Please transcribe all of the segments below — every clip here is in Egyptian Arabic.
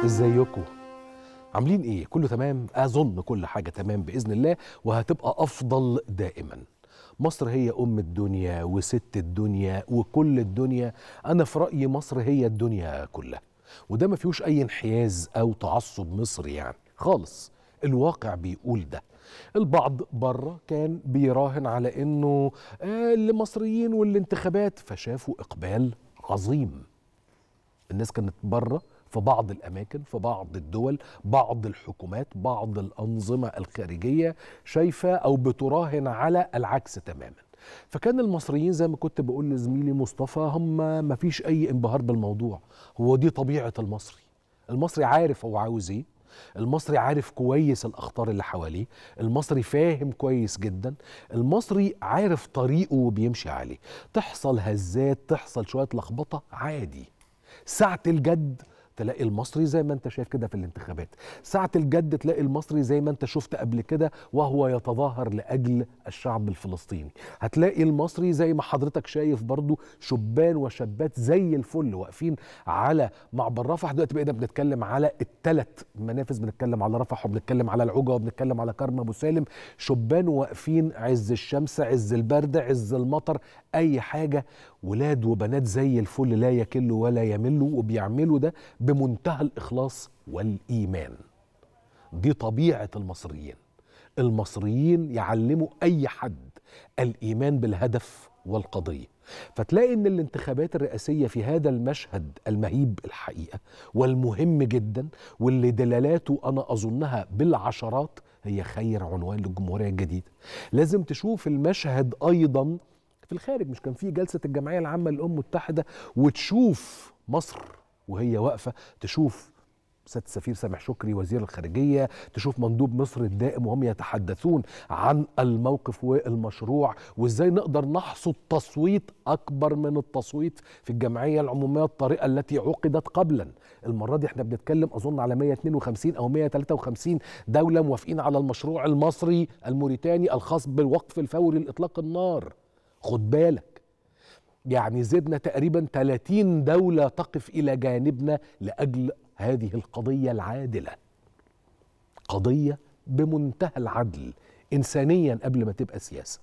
ازيكم عاملين ايه كله تمام اظن كل حاجه تمام باذن الله وهتبقى افضل دائما مصر هي ام الدنيا وست الدنيا وكل الدنيا انا في رايي مصر هي الدنيا كلها وده ما فيهوش اي انحياز او تعصب مصري يعني خالص الواقع بيقول ده البعض بره كان بيراهن على انه آه المصريين والانتخابات فشافوا اقبال عظيم الناس كانت بره في بعض الاماكن في بعض الدول بعض الحكومات بعض الانظمه الخارجيه شايفه او بتراهن على العكس تماما فكان المصريين زي ما كنت بقول لزميلي مصطفى هم ما فيش اي انبهار بالموضوع هو دي طبيعه المصري المصري عارف هو عاوز ايه المصري عارف كويس الاخطار اللي حواليه المصري فاهم كويس جدا المصري عارف طريقه وبيمشي عليه تحصل هزات تحصل شويه لخبطه عادي ساعه الجد تلاقي المصري زي ما انت شايف كده في الانتخابات ساعة الجد تلاقي المصري زي ما انت شفت قبل كده وهو يتظاهر لأجل الشعب الفلسطيني هتلاقي المصري زي ما حضرتك شايف برضو شبان وشابات زي الفل واقفين على معبر رفح دلوقتي بقينا بنتكلم على الثلاث منافذ بنتكلم على رفح وبنتكلم على العجة وبنتكلم على كرم ابو سالم شبان واقفين عز الشمس عز البرد عز المطر اي حاجة ولاد وبنات زي الفل لا يكلوا ولا يملوا وبيعملوا ده بمنتهى الإخلاص والإيمان دي طبيعة المصريين المصريين يعلموا أي حد الإيمان بالهدف والقضية فتلاقي ان الانتخابات الرئاسيه في هذا المشهد المهيب الحقيقه والمهم جدا واللي دلالاته انا اظنها بالعشرات هي خير عنوان للجمهوريه الجديده لازم تشوف المشهد ايضا في الخارج مش كان في جلسه الجمعيه العامه للامم المتحده وتشوف مصر وهي واقفه تشوف سياده السفير سامح شكري وزير الخارجيه تشوف مندوب مصر الدائم وهم يتحدثون عن الموقف والمشروع وازاي نقدر نحصد تصويت اكبر من التصويت في الجمعيه العموميه الطريقه التي عقدت قبلا المره دي احنا بنتكلم اظن على 152 او 153 دوله موافقين على المشروع المصري الموريتاني الخاص بالوقف الفوري لاطلاق النار خد بالك يعني زدنا تقريبا 30 دولة تقف إلى جانبنا لأجل هذه القضية العادلة قضية بمنتهى العدل إنسانيا قبل ما تبقى سياسة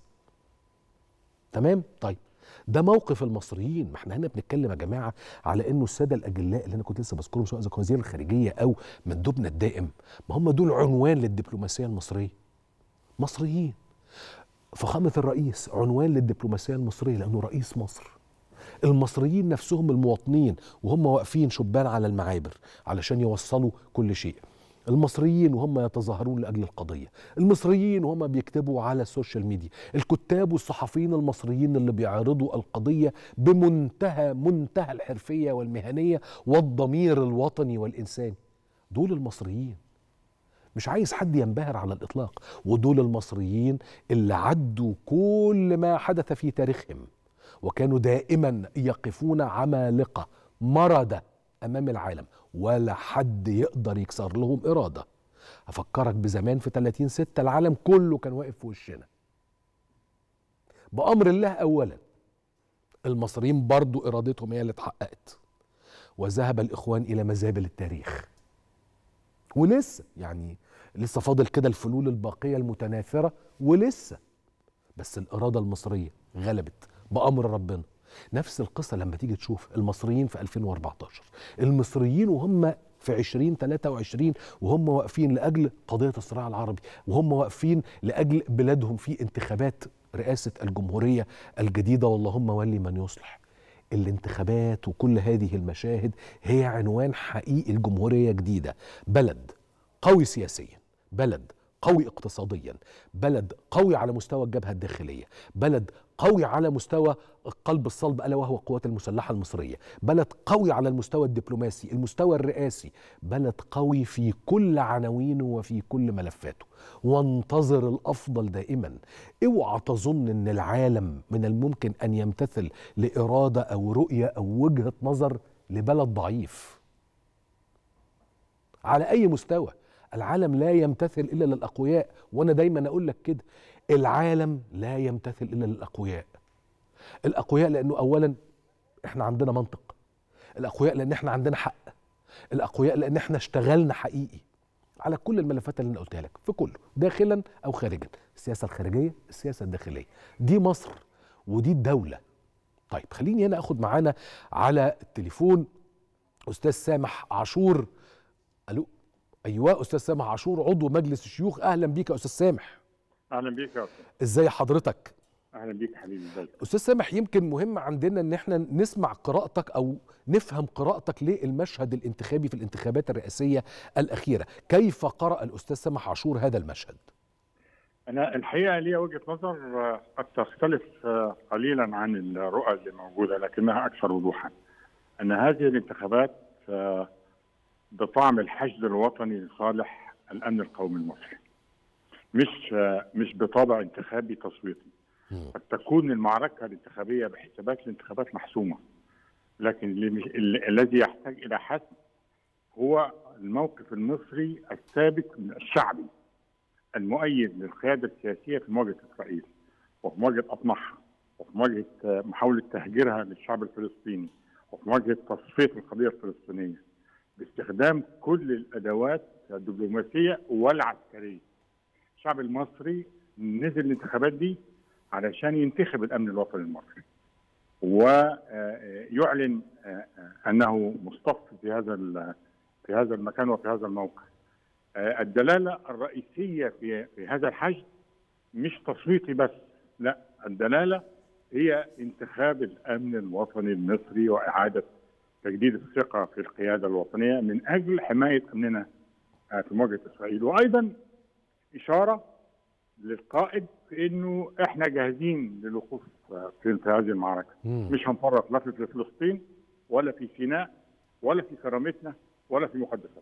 تمام؟ طيب ده موقف المصريين ما احنا هنا بنتكلم يا جماعه على انه الساده الاجلاء اللي انا كنت لسه بذكرهم سواء اذا وزير الخارجيه او مندوبنا الدائم ما هم دول عنوان للدبلوماسيه المصريه مصريين فخامة الرئيس عنوان للدبلوماسية المصرية لأنه رئيس مصر المصريين نفسهم المواطنين وهم واقفين شبان على المعابر علشان يوصلوا كل شيء المصريين وهم يتظاهرون لاجل القضيه، المصريين وهم بيكتبوا على السوشيال ميديا، الكتاب والصحفيين المصريين اللي بيعرضوا القضيه بمنتهى منتهى الحرفيه والمهنيه والضمير الوطني والانساني. دول المصريين. مش عايز حد ينبهر على الاطلاق ودول المصريين اللي عدوا كل ما حدث في تاريخهم وكانوا دائما يقفون عمالقه مرده امام العالم ولا حد يقدر يكسر لهم اراده افكرك بزمان في 30 6 العالم كله كان واقف في وشنا بامر الله اولا المصريين برضو ارادتهم هي اللي اتحققت وذهب الاخوان الى مزابل التاريخ ولسه يعني لسه فاضل كده الفلول الباقية المتناثرة ولسه بس الإرادة المصرية غلبت بأمر ربنا نفس القصة لما تيجي تشوف المصريين في 2014 المصريين وهم في 2023 وهم واقفين لأجل قضية الصراع العربي وهم واقفين لأجل بلادهم في انتخابات رئاسة الجمهورية الجديدة واللهم ولي من يصلح الانتخابات وكل هذه المشاهد هي عنوان حقيقي الجمهورية جديدة بلد قوي سياسيا بلد قوي اقتصاديا بلد قوي على مستوى الجبهة الداخلية بلد قوي على مستوى قلب الصلب ألا وهو القوات المسلحة المصرية بلد قوي على المستوى الدبلوماسي المستوى الرئاسي بلد قوي في كل عناوينه وفي كل ملفاته وانتظر الأفضل دائما اوعى تظن أن العالم من الممكن أن يمتثل لإرادة أو رؤية أو وجهة نظر لبلد ضعيف على أي مستوى العالم لا يمتثل الا للاقوياء وانا دايما اقول لك كده العالم لا يمتثل الا للاقوياء الاقوياء لانه اولا احنا عندنا منطق الاقوياء لان احنا عندنا حق الاقوياء لان احنا اشتغلنا حقيقي على كل الملفات اللي انا قلتها لك في كله داخلا او خارجا السياسه الخارجيه السياسه الداخليه دي مصر ودي الدوله طيب خليني هنا اخد معانا على التليفون استاذ سامح عاشور الو ايوه استاذ سامح عاشور عضو مجلس الشيوخ اهلا بيك يا استاذ سامح اهلا بيك يا استاذ ازاي حضرتك اهلا بيك يا حبيبي ازيك استاذ سامح يمكن مهم عندنا ان احنا نسمع قراءتك او نفهم قراءتك للمشهد الانتخابي في الانتخابات الرئاسيه الاخيره كيف قرأ الاستاذ سامح عاشور هذا المشهد انا الحقيقه لي وجهه نظر قد تختلف قليلا عن الرؤى اللي موجوده لكنها اكثر وضوحا ان هذه الانتخابات بطعم الحشد الوطني لصالح الامن القومي المصري مش مش بطابع انتخابي تصويتي قد تكون المعركه الانتخابيه بحسابات الانتخابات محسومه لكن الذي يحتاج الى حسم هو الموقف المصري الثابت من الشعبي المؤيد للقياده السياسيه في مواجهه اسرائيل وفي مواجهه اطماعها وفي مواجهه محاوله تهجيرها للشعب الفلسطيني وفي مواجهه تصفيه القضيه الفلسطينيه باستخدام كل الادوات الدبلوماسيه والعسكريه. الشعب المصري نزل الانتخابات دي علشان ينتخب الامن الوطني المصري. ويعلن انه مصطف في هذا في هذا المكان وفي هذا الموقع. الدلاله الرئيسيه في في هذا الحشد مش تصويتي بس، لا الدلاله هي انتخاب الامن الوطني المصري واعاده تجديد الثقه في القياده الوطنيه من اجل حمايه امننا في مواجهه اسرائيل وايضا اشاره للقائد في انه احنا جاهزين للوقوف في هذه المعركه مم. مش هنفرط لا في فلسطين ولا في سيناء ولا في كرامتنا ولا في مقدساتنا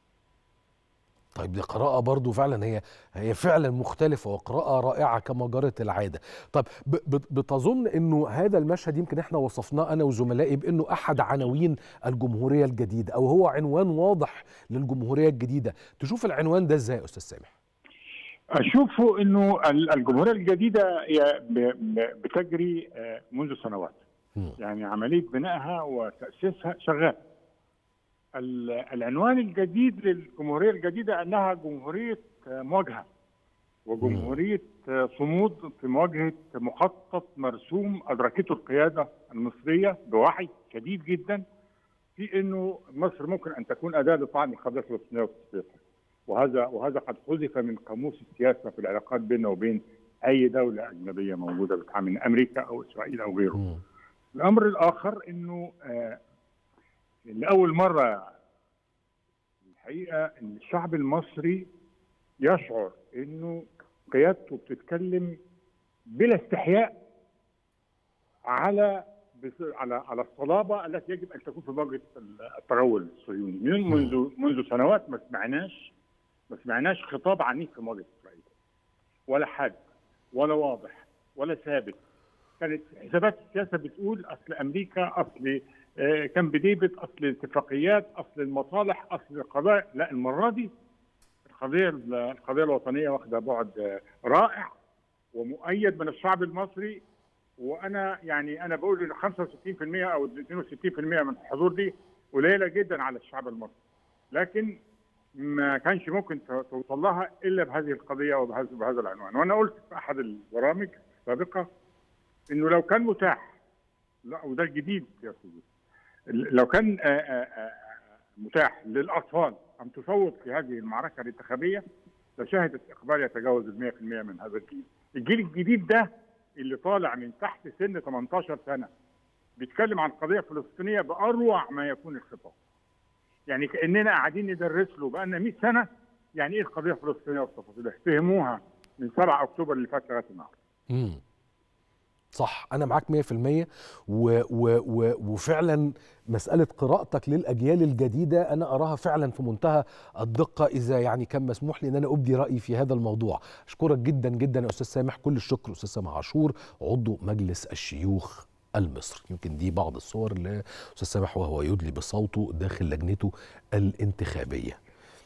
طيب دي قراءة برضو فعلا هي هي فعلا مختلفة وقراءة رائعة كما جرت العادة طب ب- ب- بتظن انه هذا المشهد يمكن احنا وصفناه انا وزملائي بانه احد عناوين الجمهورية الجديدة او هو عنوان واضح للجمهورية الجديدة تشوف العنوان ده ازاي يا استاذ سامح اشوفه انه ال- الجمهوريه الجديده هي ب- ب- بتجري آه، منذ سنوات مم. يعني عمليه بنائها وتاسيسها شغال ال- العنوان الجديد للجمهوريه الجديده انها جمهوريه آه، مواجهه وجمهوريه آه، صمود في مواجهه مخطط مرسوم ادركته القياده المصريه بوعي شديد جدا في انه مصر ممكن ان تكون اداه لطعن القضيه الفلسطينيه وتصفيتها وهذا وهذا قد حذف من قاموس السياسه في العلاقات بيننا وبين اي دوله اجنبيه موجوده بتعامل امريكا او اسرائيل او غيره. مم. الامر الاخر انه آه لاول مره الحقيقه ان الشعب المصري يشعر انه قيادته بتتكلم بلا استحياء على بس- على على الصلابه التي يجب ان تكون في مواجهه التغول الصهيوني من منذ منذ سنوات ما سمعناش ما سمعناش خطاب عنيف في مواجهه اسرائيل ولا حد ولا واضح ولا ثابت كانت حسابات السياسه بتقول اصل امريكا اصل آه، كامب ديفيد اصل الاتفاقيات اصل المصالح اصل القضايا لا المره دي القضيه القضيه الوطنيه واخده بعد آه، رائع ومؤيد من الشعب المصري وانا يعني انا بقول ان 65% او 62% من الحضور دي قليله جدا على الشعب المصري لكن ما كانش ممكن ت- توصل لها الا بهذه القضيه وبهذا بهذا العنوان وانا قلت في احد البرامج السابقه انه لو كان متاح لا وده الجديد يا استاذ لو كان آه، آه، آه، متاح للاطفال ان تصوت في هذه المعركه الانتخابيه لشهدت اقبال يتجاوز ال 100% من هذا الجيل. الجيل الجديد ده اللي طالع من تحت سن 18 سنه بيتكلم عن قضيه فلسطينيه باروع ما يكون الخطاب. يعني كاننا قاعدين ندرس له بقالنا 100 سنه يعني ايه القضيه الفلسطينيه والتفاصيلها فهموها من 7 اكتوبر اللي فات لغايه النهارده. مم. صح انا معاك 100% و و و وفعلا مساله قراءتك للاجيال الجديده انا اراها فعلا في منتهى الدقه اذا يعني كان مسموح لي ان انا ابدي رايي في هذا الموضوع اشكرك جدا جدا يا استاذ سامح كل الشكر استاذ سامح عاشور عضو مجلس الشيوخ المصري يمكن دي بعض الصور اللي استاذ سامح وهو يدلي بصوته داخل لجنته الانتخابيه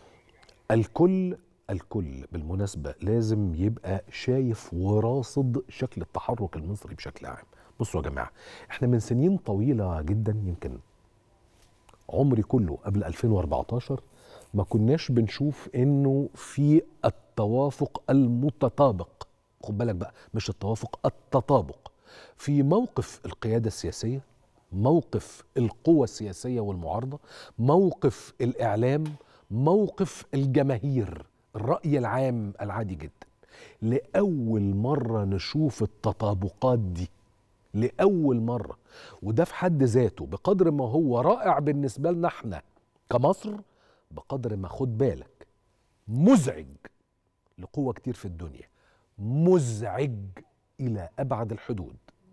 الكل الكل بالمناسبة لازم يبقى شايف وراصد شكل التحرك المصري بشكل عام بصوا يا جماعة احنا من سنين طويلة جدا يمكن عمري كله قبل 2014 ما كناش بنشوف انه في التوافق المتطابق خد بالك بقى مش التوافق التطابق في موقف القيادة السياسية موقف القوى السياسية والمعارضة موقف الإعلام موقف الجماهير الرأي العام العادي جدا لأول مرة نشوف التطابقات دي لأول مرة وده في حد ذاته بقدر ما هو رائع بالنسبة لنا احنا كمصر بقدر ما خد بالك مزعج لقوة كتير في الدنيا مزعج إلى أبعد الحدود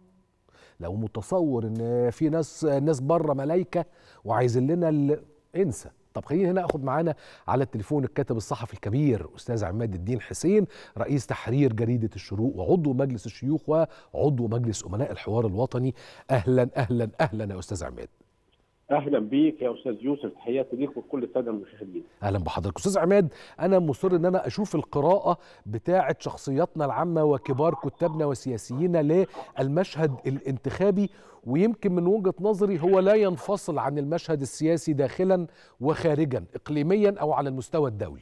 لو متصور ان في ناس ناس بره ملايكه وعايزين لنا ال... انسى طب خلينا هنا اخد معانا على التليفون الكاتب الصحفي الكبير استاذ عماد الدين حسين رئيس تحرير جريده الشروق وعضو مجلس الشيوخ وعضو مجلس امناء الحوار الوطني اهلا اهلا اهلا يا استاذ عماد اهلا بيك يا استاذ يوسف تحياتي ليك وكل الساده المشاهدين اهلا بحضرتك استاذ عماد انا مصر ان انا اشوف القراءه بتاعه شخصياتنا العامه وكبار كتابنا وسياسيين للمشهد الانتخابي ويمكن من وجهه نظري هو لا ينفصل عن المشهد السياسي داخلا وخارجا اقليميا او على المستوى الدولي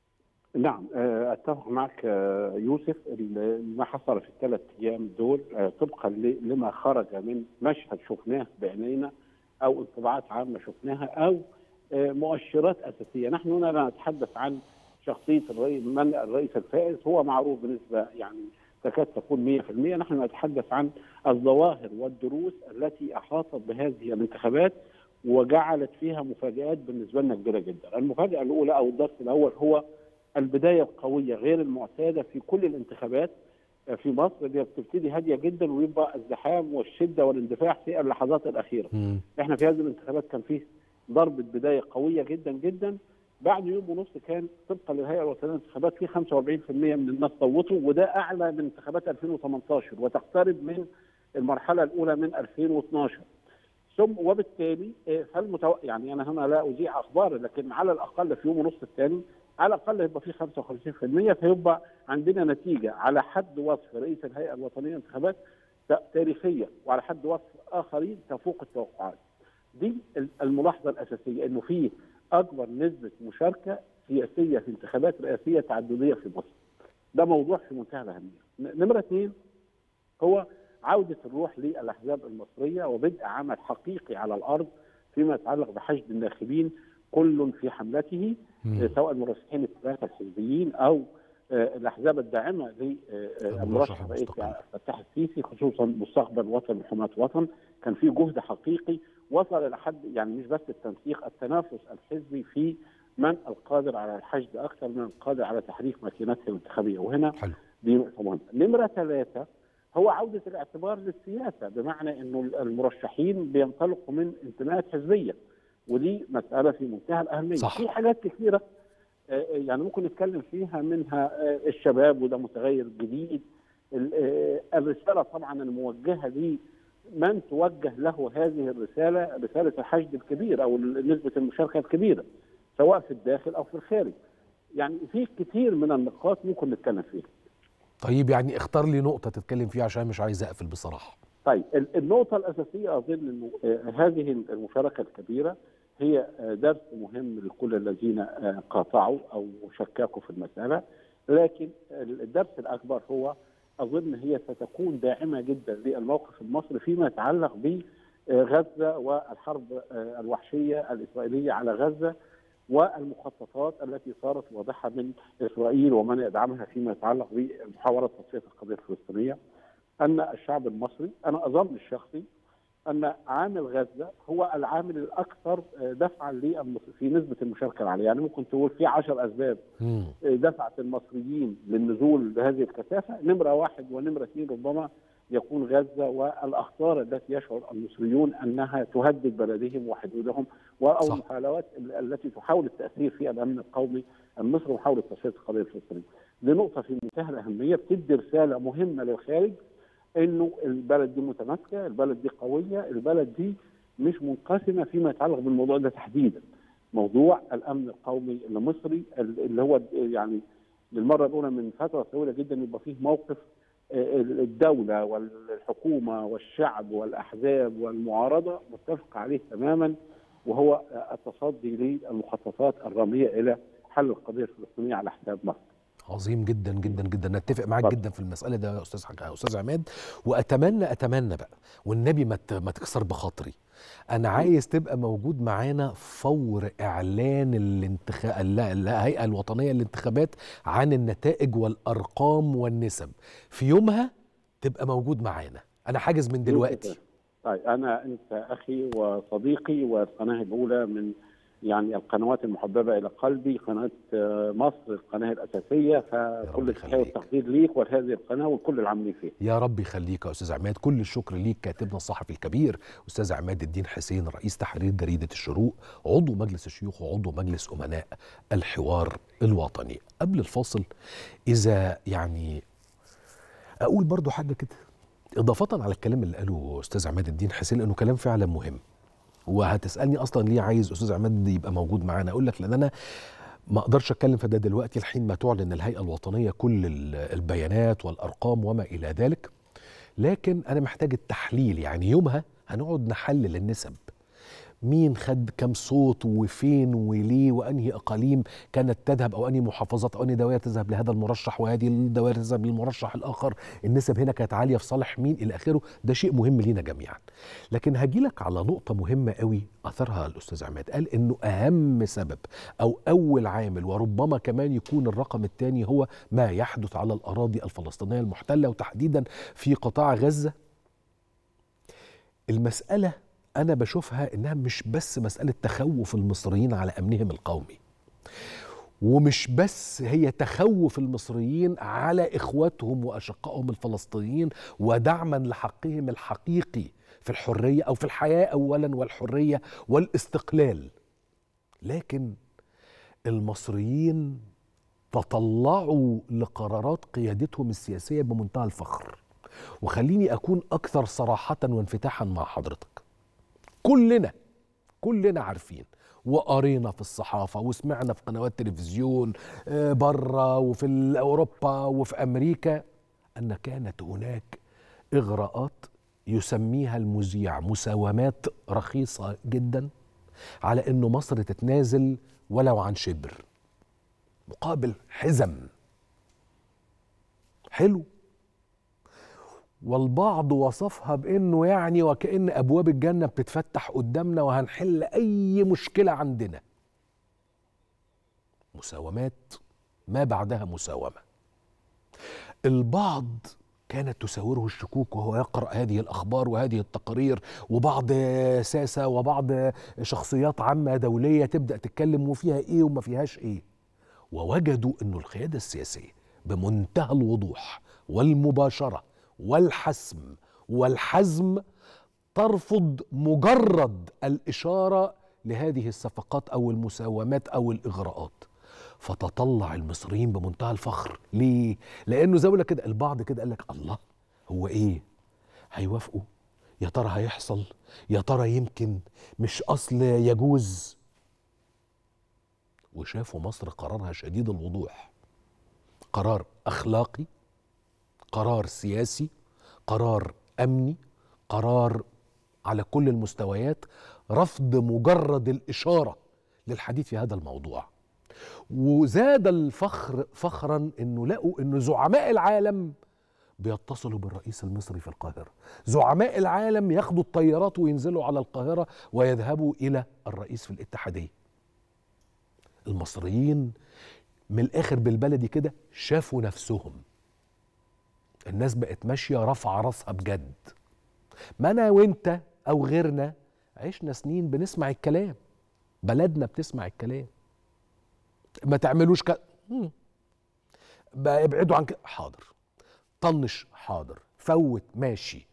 نعم اتفق معك يوسف ما حصل في الثلاث ايام دول طبقا لما خرج من مشهد شفناه بعينينا او انطباعات عامه شفناها او مؤشرات اساسيه، نحن هنا لا نتحدث عن شخصيه الرئيس من الرئيس الفائز هو معروف بنسبه يعني تكاد تكون 100%، نحن نتحدث عن الظواهر والدروس التي احاطت بهذه الانتخابات وجعلت فيها مفاجآت بالنسبه لنا كبيره جدا، المفاجاه الاولى او الدرس الاول هو البدايه القويه غير المعتاده في كل الانتخابات في مصر اللي بتبتدي هاديه جدا ويبقى الزحام والشده والاندفاع في اللحظات الاخيره. م. احنا في هذه الانتخابات كان فيه ضربه بدايه قويه جدا جدا بعد يوم ونص كان طبقا للهيئه الوطنيه للانتخابات في 45% من الناس صوتوا وده اعلى من انتخابات 2018 وتقترب من المرحله الاولى من 2012. ثم وبالتالي فالمتو... يعني انا هنا لا اذيع اخبار لكن على الاقل في يوم ونص الثاني على الاقل يبقى في 55% فيبقى عندنا نتيجه على حد وصف رئيس الهيئه الوطنيه للانتخابات تاريخيه وعلى حد وصف اخرين تفوق التوقعات. دي الملاحظه الاساسيه انه في اكبر نسبه مشاركه سياسيه في انتخابات رئاسيه تعدديه في مصر. ده موضوع في منتهى الاهميه. نمره اثنين هو عوده الروح للاحزاب المصريه وبدء عمل حقيقي على الارض فيما يتعلق بحشد الناخبين كل في حملته مم. سواء المرشحين الثلاثه الحزبيين او الاحزاب الداعمه للمرشح الرئيسي فتح السيسي خصوصا مستقبل وطن وحماة وطن كان في جهد حقيقي وصل الى حد يعني مش بس التنسيق التنافس الحزبي في من القادر على الحشد اكثر من القادر على تحريك ماكينته الانتخابيه وهنا حلو. دي نقطه مهمه. نمره ثلاثه هو عوده الاعتبار للسياسه بمعنى انه المرشحين بينطلقوا من انتماءات حزبيه ودي مساله في منتهى الاهميه صح. في حاجات كثيره يعني ممكن نتكلم فيها منها الشباب وده متغير جديد الرساله طبعا الموجهه لمن توجه له هذه الرساله رساله الحشد الكبير او نسبه المشاركه الكبيره سواء في الداخل او في الخارج يعني في كثير من النقاط ممكن نتكلم فيها طيب يعني اختار لي نقطه تتكلم فيها عشان مش عايز اقفل بصراحه طيب النقطه الاساسيه اظن انه هذه المشاركه الكبيره هي درس مهم لكل الذين قاطعوا او شككوا في المساله لكن الدرس الاكبر هو اظن هي ستكون داعمه جدا للموقف المصري فيما يتعلق بغزه والحرب الوحشيه الاسرائيليه على غزه والمخططات التي صارت واضحه من اسرائيل ومن يدعمها فيما يتعلق بمحاوله تصفيه القضيه الفلسطينيه ان الشعب المصري انا اظن الشخصي ان عامل غزه هو العامل الاكثر دفعا في نسبه المشاركه العاليه، يعني ممكن تقول في 10 اسباب دفعت المصريين للنزول بهذه الكثافه، نمره واحد ونمره اثنين ربما يكون غزه والاخطار التي يشعر المصريون انها تهدد بلدهم وحدودهم او المحاولات التي تحاول التاثير في الامن القومي المصري ومحاوله تصفيه القضيه الفلسطينيه. دي نقطه في منتهى الاهميه بتدي رساله مهمه للخارج انه البلد دي متماسكه، البلد دي قويه، البلد دي مش منقسمه فيما يتعلق بالموضوع ده تحديدا. موضوع الامن القومي المصري اللي هو يعني للمره الاولى من فتره طويله جدا يبقى فيه موقف الدوله والحكومه والشعب والاحزاب والمعارضه متفق عليه تماما وهو التصدي للمخططات الراميه الى حل القضيه الفلسطينيه على حساب مصر. عظيم جدا جدا جدا نتفق معاك اتفضل. جدا في المساله ده يا استاذ حاج- يا استاذ عماد واتمنى اتمنى بقى والنبي ما ت- ما تكسر بخاطري انا عايز تبقى موجود معانا فور اعلان الانتخاب الهيئه الوطنيه للانتخابات عن النتائج والارقام والنسب في يومها تبقى موجود معانا انا حاجز من دلوقتي طيب انا انت اخي وصديقي والقناه الاولى من يعني القنوات المحببه الى قلبي قناه آه، مصر القناه الاساسيه فكل التحيه يخليك. والتقدير ليك ولهذه القناه وكل العاملين فيها. يا رب يخليك يا استاذ عماد كل الشكر ليك كاتبنا الصحفي الكبير استاذ عماد الدين حسين رئيس تحرير جريده الشروق عضو مجلس الشيوخ وعضو مجلس امناء الحوار الوطني قبل الفاصل اذا يعني اقول برضو حاجه كده اضافه على الكلام اللي قاله استاذ عماد الدين حسين لانه كلام فعلا مهم وهتسالني اصلا ليه عايز استاذ عماد يبقى موجود معانا اقول لك لان انا ما اقدرش اتكلم في ده دلوقتي الحين ما تعلن الهيئه الوطنيه كل ال- البيانات والارقام وما الى ذلك لكن انا محتاج التحليل يعني يومها هنقعد نحلل النسب مين خد كم صوت وفين وليه وانهي اقاليم كانت تذهب او انهي محافظات او انهي دوائر تذهب لهذا المرشح وهذه الدوائر تذهب للمرشح الاخر النسب هنا كانت عاليه في صالح مين الى اخره ده شيء مهم لينا جميعا لكن هجيلك على نقطه مهمه قوي اثرها الاستاذ عماد قال انه اهم سبب او اول عامل وربما كمان يكون الرقم الثاني هو ما يحدث على الاراضي الفلسطينيه المحتله وتحديدا في قطاع غزه المساله انا بشوفها انها مش بس مساله تخوف المصريين على امنهم القومي ومش بس هي تخوف المصريين على اخواتهم واشقائهم الفلسطينيين ودعما لحقهم الحقيقي في الحريه او في الحياه اولا والحريه والاستقلال لكن المصريين تطلعوا لقرارات قيادتهم السياسيه بمنتهى الفخر وخليني اكون اكثر صراحه وانفتاحا مع حضرتك كلنا كلنا عارفين وقرينا في الصحافه وسمعنا في قنوات تلفزيون آه، بره وفي ال- اوروبا وفي امريكا ان كانت هناك اغراءات يسميها المذيع مساومات رخيصه جدا على انه مصر تتنازل ولو عن شبر مقابل حزم حلو والبعض وصفها بانه يعني وكأن ابواب الجنه بتتفتح قدامنا وهنحل اي مشكله عندنا مساومات ما بعدها مساومه البعض كانت تساوره الشكوك وهو يقرا هذه الاخبار وهذه التقارير وبعض ساسه وبعض شخصيات عامه دوليه تبدا تتكلم وفيها ايه وما فيهاش ايه ووجدوا انه القياده السياسيه بمنتهى الوضوح والمباشره والحسم والحزم ترفض مجرد الاشاره لهذه الصفقات او المساومات او الاغراءات فتطلع المصريين بمنتهى الفخر ليه لانه زي ما بقول لك كده البعض كده قال لك الله هو ايه هيوافقوا يا ترى هيحصل يا ترى يمكن مش اصل يجوز وشافوا مصر قرارها شديد الوضوح قرار اخلاقي قرار سياسي قرار امني قرار على كل المستويات رفض مجرد الاشاره للحديث في هذا الموضوع وزاد الفخر فخرا انه لقوا انه زعماء العالم بيتصلوا بالرئيس المصري في القاهره زعماء العالم ياخدوا الطيارات وينزلوا على القاهره ويذهبوا الى الرئيس في الاتحاديه المصريين من الاخر بالبلدي كده شافوا نفسهم الناس بقت ماشيه رافعه راسها بجد ما انا وانت او غيرنا عشنا سنين بنسمع الكلام بلدنا بتسمع الكلام ما تعملوش كده بقى ابعدوا عن كده حاضر طنش حاضر فوت ماشي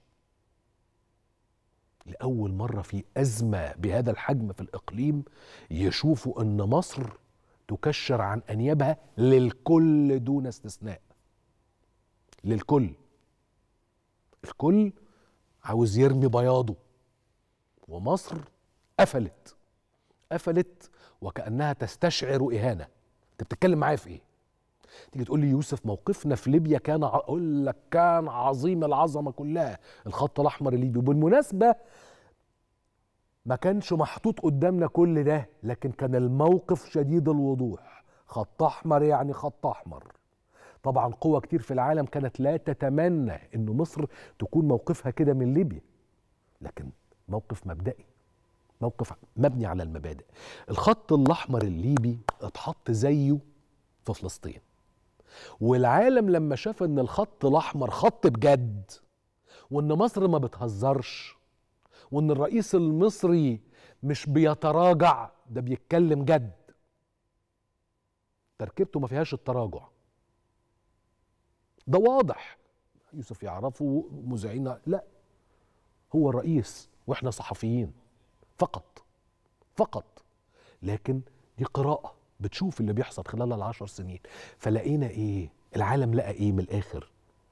لأول مرة في أزمة بهذا الحجم في الإقليم يشوفوا أن مصر تكشر عن أنيابها للكل دون استثناء للكل الكل عاوز يرمي بياضه ومصر قفلت قفلت وكأنها تستشعر إهانة أنت بتتكلم معايا في إيه؟ تيجي تقول لي يوسف موقفنا في ليبيا كان ع- اقول لك كان عظيم العظمه كلها الخط الاحمر الليبي وبالمناسبه ما كانش محطوط قدامنا كل ده لكن كان الموقف شديد الوضوح خط احمر يعني خط احمر طبعا قوى كتير في العالم كانت لا تتمنى ان مصر تكون موقفها كده من ليبيا لكن موقف مبدئي موقف مبني على المبادئ الخط الاحمر الليبي اتحط زيه في فلسطين والعالم لما شاف ان الخط الاحمر خط بجد وان مصر ما بتهزرش وان الرئيس المصري مش بيتراجع ده بيتكلم جد تركيبته ما فيهاش التراجع ده واضح يوسف يعرفه مذيعين لا هو الرئيس واحنا صحفيين فقط فقط لكن دي قراءة بتشوف اللي بيحصل خلال العشر سنين فلقينا ايه العالم لقى ايه من الاخر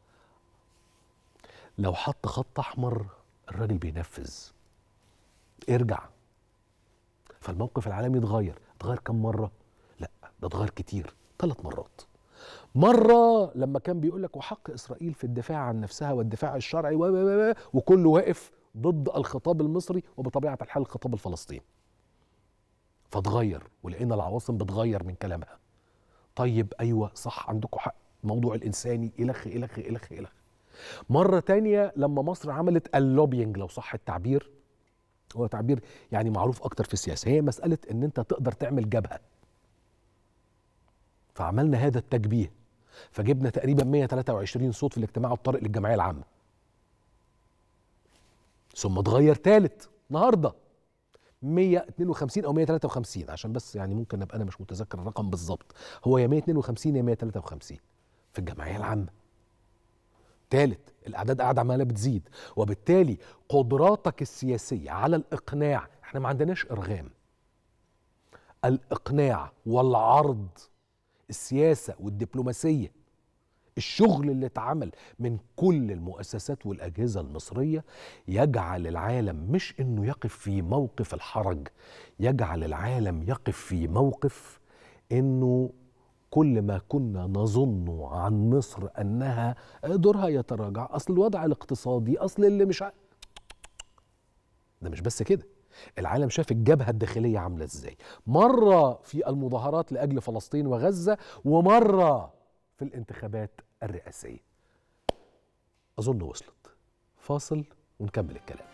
لو حط خط احمر الراجل بينفذ ارجع فالموقف العالمي اتغير اتغير كم مرة لا ده اتغير كتير ثلاث مرات مرة لما كان بيقول لك وحق إسرائيل في الدفاع عن نفسها والدفاع الشرعي و و و وكله واقف ضد الخطاب المصري وبطبيعة الحال الخطاب الفلسطيني فاتغير ولقينا العواصم بتغير من كلامها طيب أيوة صح عندكم حق موضوع الإنساني إلخ إلخ إلخ إلخ مرة تانية لما مصر عملت اللوبينج لو صح التعبير هو تعبير يعني معروف أكتر في السياسة هي مسألة إن أنت تقدر تعمل جبهة فعملنا هذا التجبيه فجبنا تقريبا 123 صوت في الاجتماع الطارئ للجمعيه العامه ثم اتغير ثالث النهارده 152 او 153 عشان بس يعني ممكن ابقى انا مش متذكر الرقم بالظبط هو يا 152 يا 153 في الجمعيه العامه ثالث الاعداد قاعده عماله بتزيد وبالتالي قدراتك السياسيه على الاقناع احنا ما عندناش ارغام الاقناع والعرض السياسه والدبلوماسيه الشغل اللي اتعمل من كل المؤسسات والاجهزه المصريه يجعل العالم مش انه يقف في موقف الحرج يجعل العالم يقف في موقف انه كل ما كنا نظن عن مصر انها دورها يتراجع اصل الوضع الاقتصادي اصل اللي مش ع... ده مش بس كده العالم شاف الجبهة الداخلية عاملة ازاي مرة في المظاهرات لأجل فلسطين وغزة ومرة في الانتخابات الرئاسية أظن وصلت فاصل ونكمل الكلام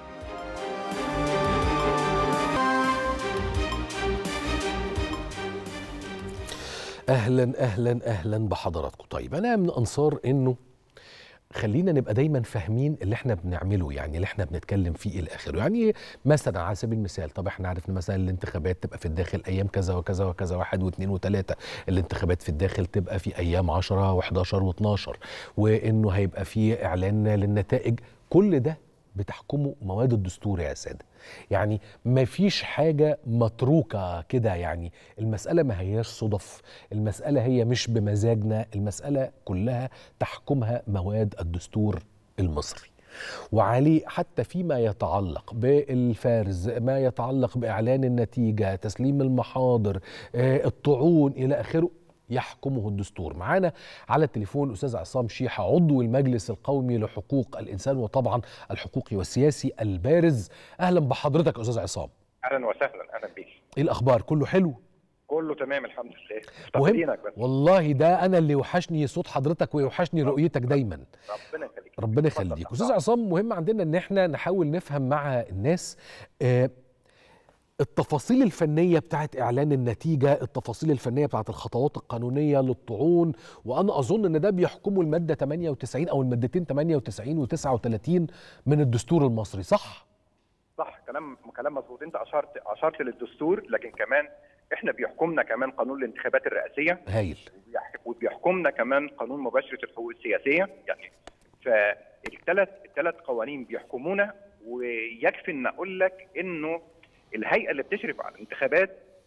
أهلا أهلا أهلا بحضراتكم طيب أنا من أنصار إنه خلينا نبقى دايما فاهمين اللي احنا بنعمله يعني اللي احنا بنتكلم فيه الى اخره يعني مثلا على سبيل المثال طب احنا عرفنا مثلا الانتخابات تبقى في الداخل ايام كذا وكذا وكذا واحد واثنين وثلاثه الانتخابات في الداخل تبقى في ايام 10 و11 و12 وانه هيبقى في اعلان للنتائج كل ده بتحكمه مواد الدستور يا ساده يعني ما فيش حاجة متروكة كده يعني المسألة ما هياش صدف المسألة هي مش بمزاجنا المسألة كلها تحكمها مواد الدستور المصري وعليه حتى فيما يتعلق بالفرز ما يتعلق بإعلان النتيجة تسليم المحاضر الطعون إلى آخره يحكمه الدستور معانا على التليفون أستاذ عصام شيحة عضو المجلس القومي لحقوق الإنسان وطبعا الحقوقي والسياسي البارز أهلا بحضرتك أستاذ عصام اهلا وسهلا اهلا بيك إيه الأخبار كله حلو كله تمام الحمد لله مهم مفتقدينك بس والله ده أنا اللي وحشني صوت حضرتك ويوحشني رؤيتك دايما ربنا يخليك ربنا اتفضل يخليك تحت أستاذ أمرك. عصام مهم عندنا إن إحنا نحاول نفهم مع الناس آه التفاصيل الفنية بتاعت إعلان النتيجة التفاصيل الفنية بتاعت الخطوات القانونية للطعون وأنا أظن إن ده بيحكمه المادة 98 أو المادتين 98 و39 من الدستور المصري صح؟ صح كلام كلام مظبوط انت اشرت اشرت للدستور لكن كمان احنا بيحكمنا كمان قانون الانتخابات الرئاسيه هايل وبيح- وبيحكمنا كمان قانون مباشره الحقوق السياسيه يعني فالثلاث الثلاث قوانين بيحكمونا ويكفي ان اقول لك انه الهيئه اللي بتشرف على الانتخابات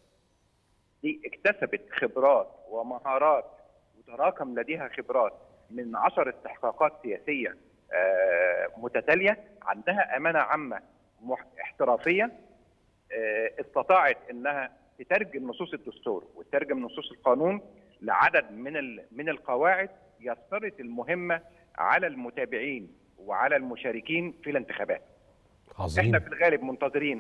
دي اكتسبت خبرات ومهارات وتراكم لديها خبرات من عشر استحقاقات سياسيه آه، متتاليه عندها امانه عامه مح- احترافيه آه، استطاعت انها تترجم نصوص الدستور وتترجم نصوص القانون لعدد من ال- من القواعد يسرت المهمه على المتابعين وعلى المشاركين في الانتخابات. احنا عظيم في الغالب منتظرين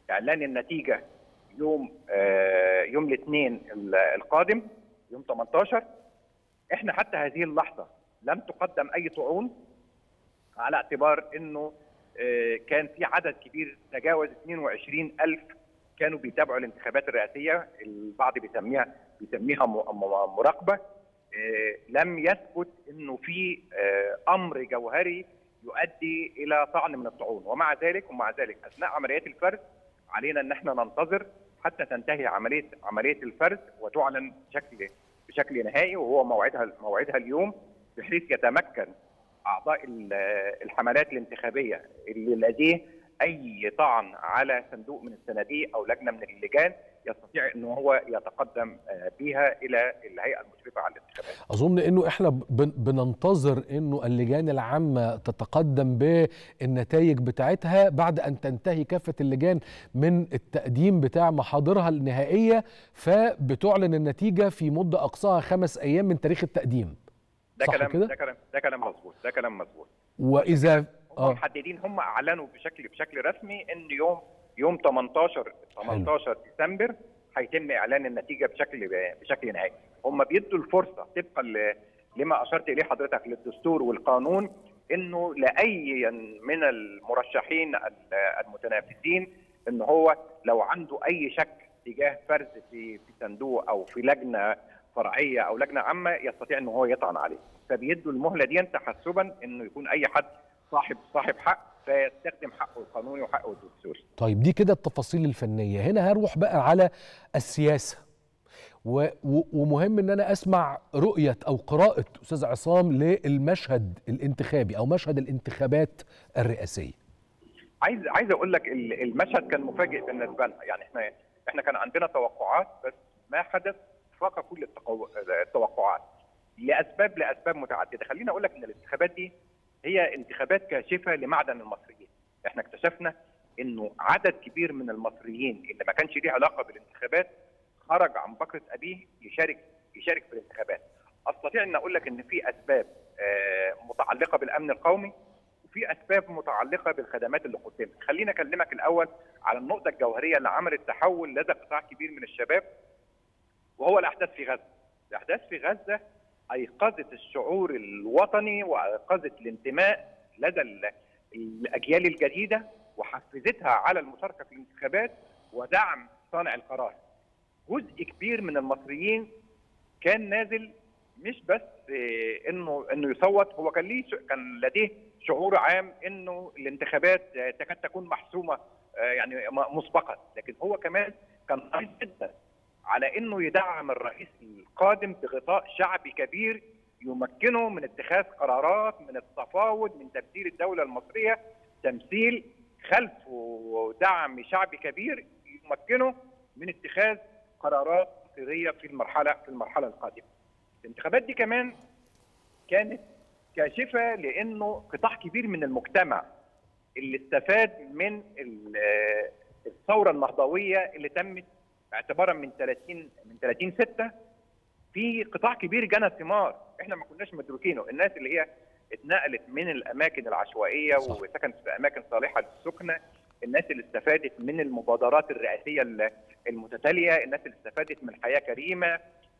اعلان النتيجه يوم آه، يوم الاثنين ال- القادم يوم 18 احنا حتى هذه اللحظه لم تقدم اي طعون على اعتبار انه آه، كان في عدد كبير تجاوز 22 ألف كانوا بيتابعوا الانتخابات الرئاسيه البعض بيسميها بيسميها م- م- مراقبه آه، لم يثبت انه في آه، امر جوهري يؤدي الى طعن من الطعون ومع ذلك ومع ذلك اثناء عمليات الفرز علينا ان احنا ننتظر حتى تنتهي عمليه عمليه الفرز وتعلن بشكل بشكل نهائي وهو موعدها موعدها اليوم بحيث يتمكن اعضاء ال- الحملات الانتخابيه اللي لديه اي طعن على صندوق من الصناديق او لجنه من اللجان يستطيع ان هو يتقدم آه، بها الى الهيئه المشرفه على الانتخابات. اظن انه احنا بن- بننتظر انه اللجان العامه تتقدم بالنتائج بتاعتها بعد ان تنتهي كافه اللجان من التقديم بتاع محاضرها النهائيه فبتعلن النتيجه في مده اقصاها خمس ايام من تاريخ التقديم ده صح كلام كده؟ ده كلام ده كلام مظبوط ده كلام مظبوط. واذا هم اه محددين هم اعلنوا بشكل بشكل رسمي ان يوم يوم 18 18 ديسمبر هيتم اعلان النتيجه بشكل بشكل نهائي هم بيدوا الفرصه طبقا ل- لما اشرت اليه حضرتك للدستور والقانون انه لاي من المرشحين ال- المتنافسين ان هو لو عنده اي شك تجاه فرز في في صندوق او في لجنه فرعيه او لجنه عامه يستطيع ان هو يطعن عليه فبيدوا المهله دي تحسبا انه يكون اي حد صاحب صاحب حق فيستخدم حقه القانوني وحقه الدستوري طيب دي كده التفاصيل الفنيه هنا هروح بقى على السياسه و و ومهم ان انا اسمع رؤيه او قراءه استاذ عصام للمشهد الانتخابي او مشهد الانتخابات الرئاسيه عايز عايز اقول لك ال- المشهد كان مفاجئ بالنسبه لنا يعني احنا احنا كان عندنا توقعات بس ما حدث فاق كل التقو... التوقعات لاسباب لاسباب متعدده خليني اقول لك ان الانتخابات دي هي انتخابات كاشفه لمعدن المصريين احنا اكتشفنا انه عدد كبير من المصريين اللي ما كانش ليه علاقه بالانتخابات خرج عن بكره ابيه يشارك يشارك في الانتخابات استطيع ان اقول لك ان في اسباب آه، متعلقه بالامن القومي وفي اسباب متعلقه بالخدمات اللي قدمت خليني اكلمك الاول على النقطه الجوهريه اللي عملت تحول لدى قطاع كبير من الشباب وهو الاحداث في غزه الاحداث في غزه ايقظت الشعور الوطني وايقظت الانتماء لدى ال- الاجيال الجديده وحفزتها على المشاركه في الانتخابات ودعم صانع القرار جزء كبير من المصريين كان نازل مش بس آه، انه انه يصوت هو كان ليه ش- كان لديه شعور عام انه الانتخابات آه، تكاد تكون محسومه آه، يعني م- مسبقا لكن هو كمان كان حريص جدا على انه يدعم الرئيس القادم بغطاء شعبي كبير يمكنه من اتخاذ قرارات من التفاوض من تبديل الدوله المصريه تمثيل خلفه دعم شعبي كبير يمكنه من اتخاذ قرارات مصيريه في المرحله في المرحله القادمه. الانتخابات دي كمان كانت كاشفه لانه قطاع كبير من المجتمع اللي استفاد من ال- الثوره النهضويه اللي تمت اعتبارا من 30 من 30 6 في قطاع كبير جنى ثمار احنا ما كناش مدركينه الناس اللي هي اتنقلت من الاماكن العشوائيه صح. وسكنت في اماكن صالحه للسكنه الناس اللي استفادت من المبادرات الرئاسيه ال- المتتاليه الناس اللي استفادت من حياه كريمه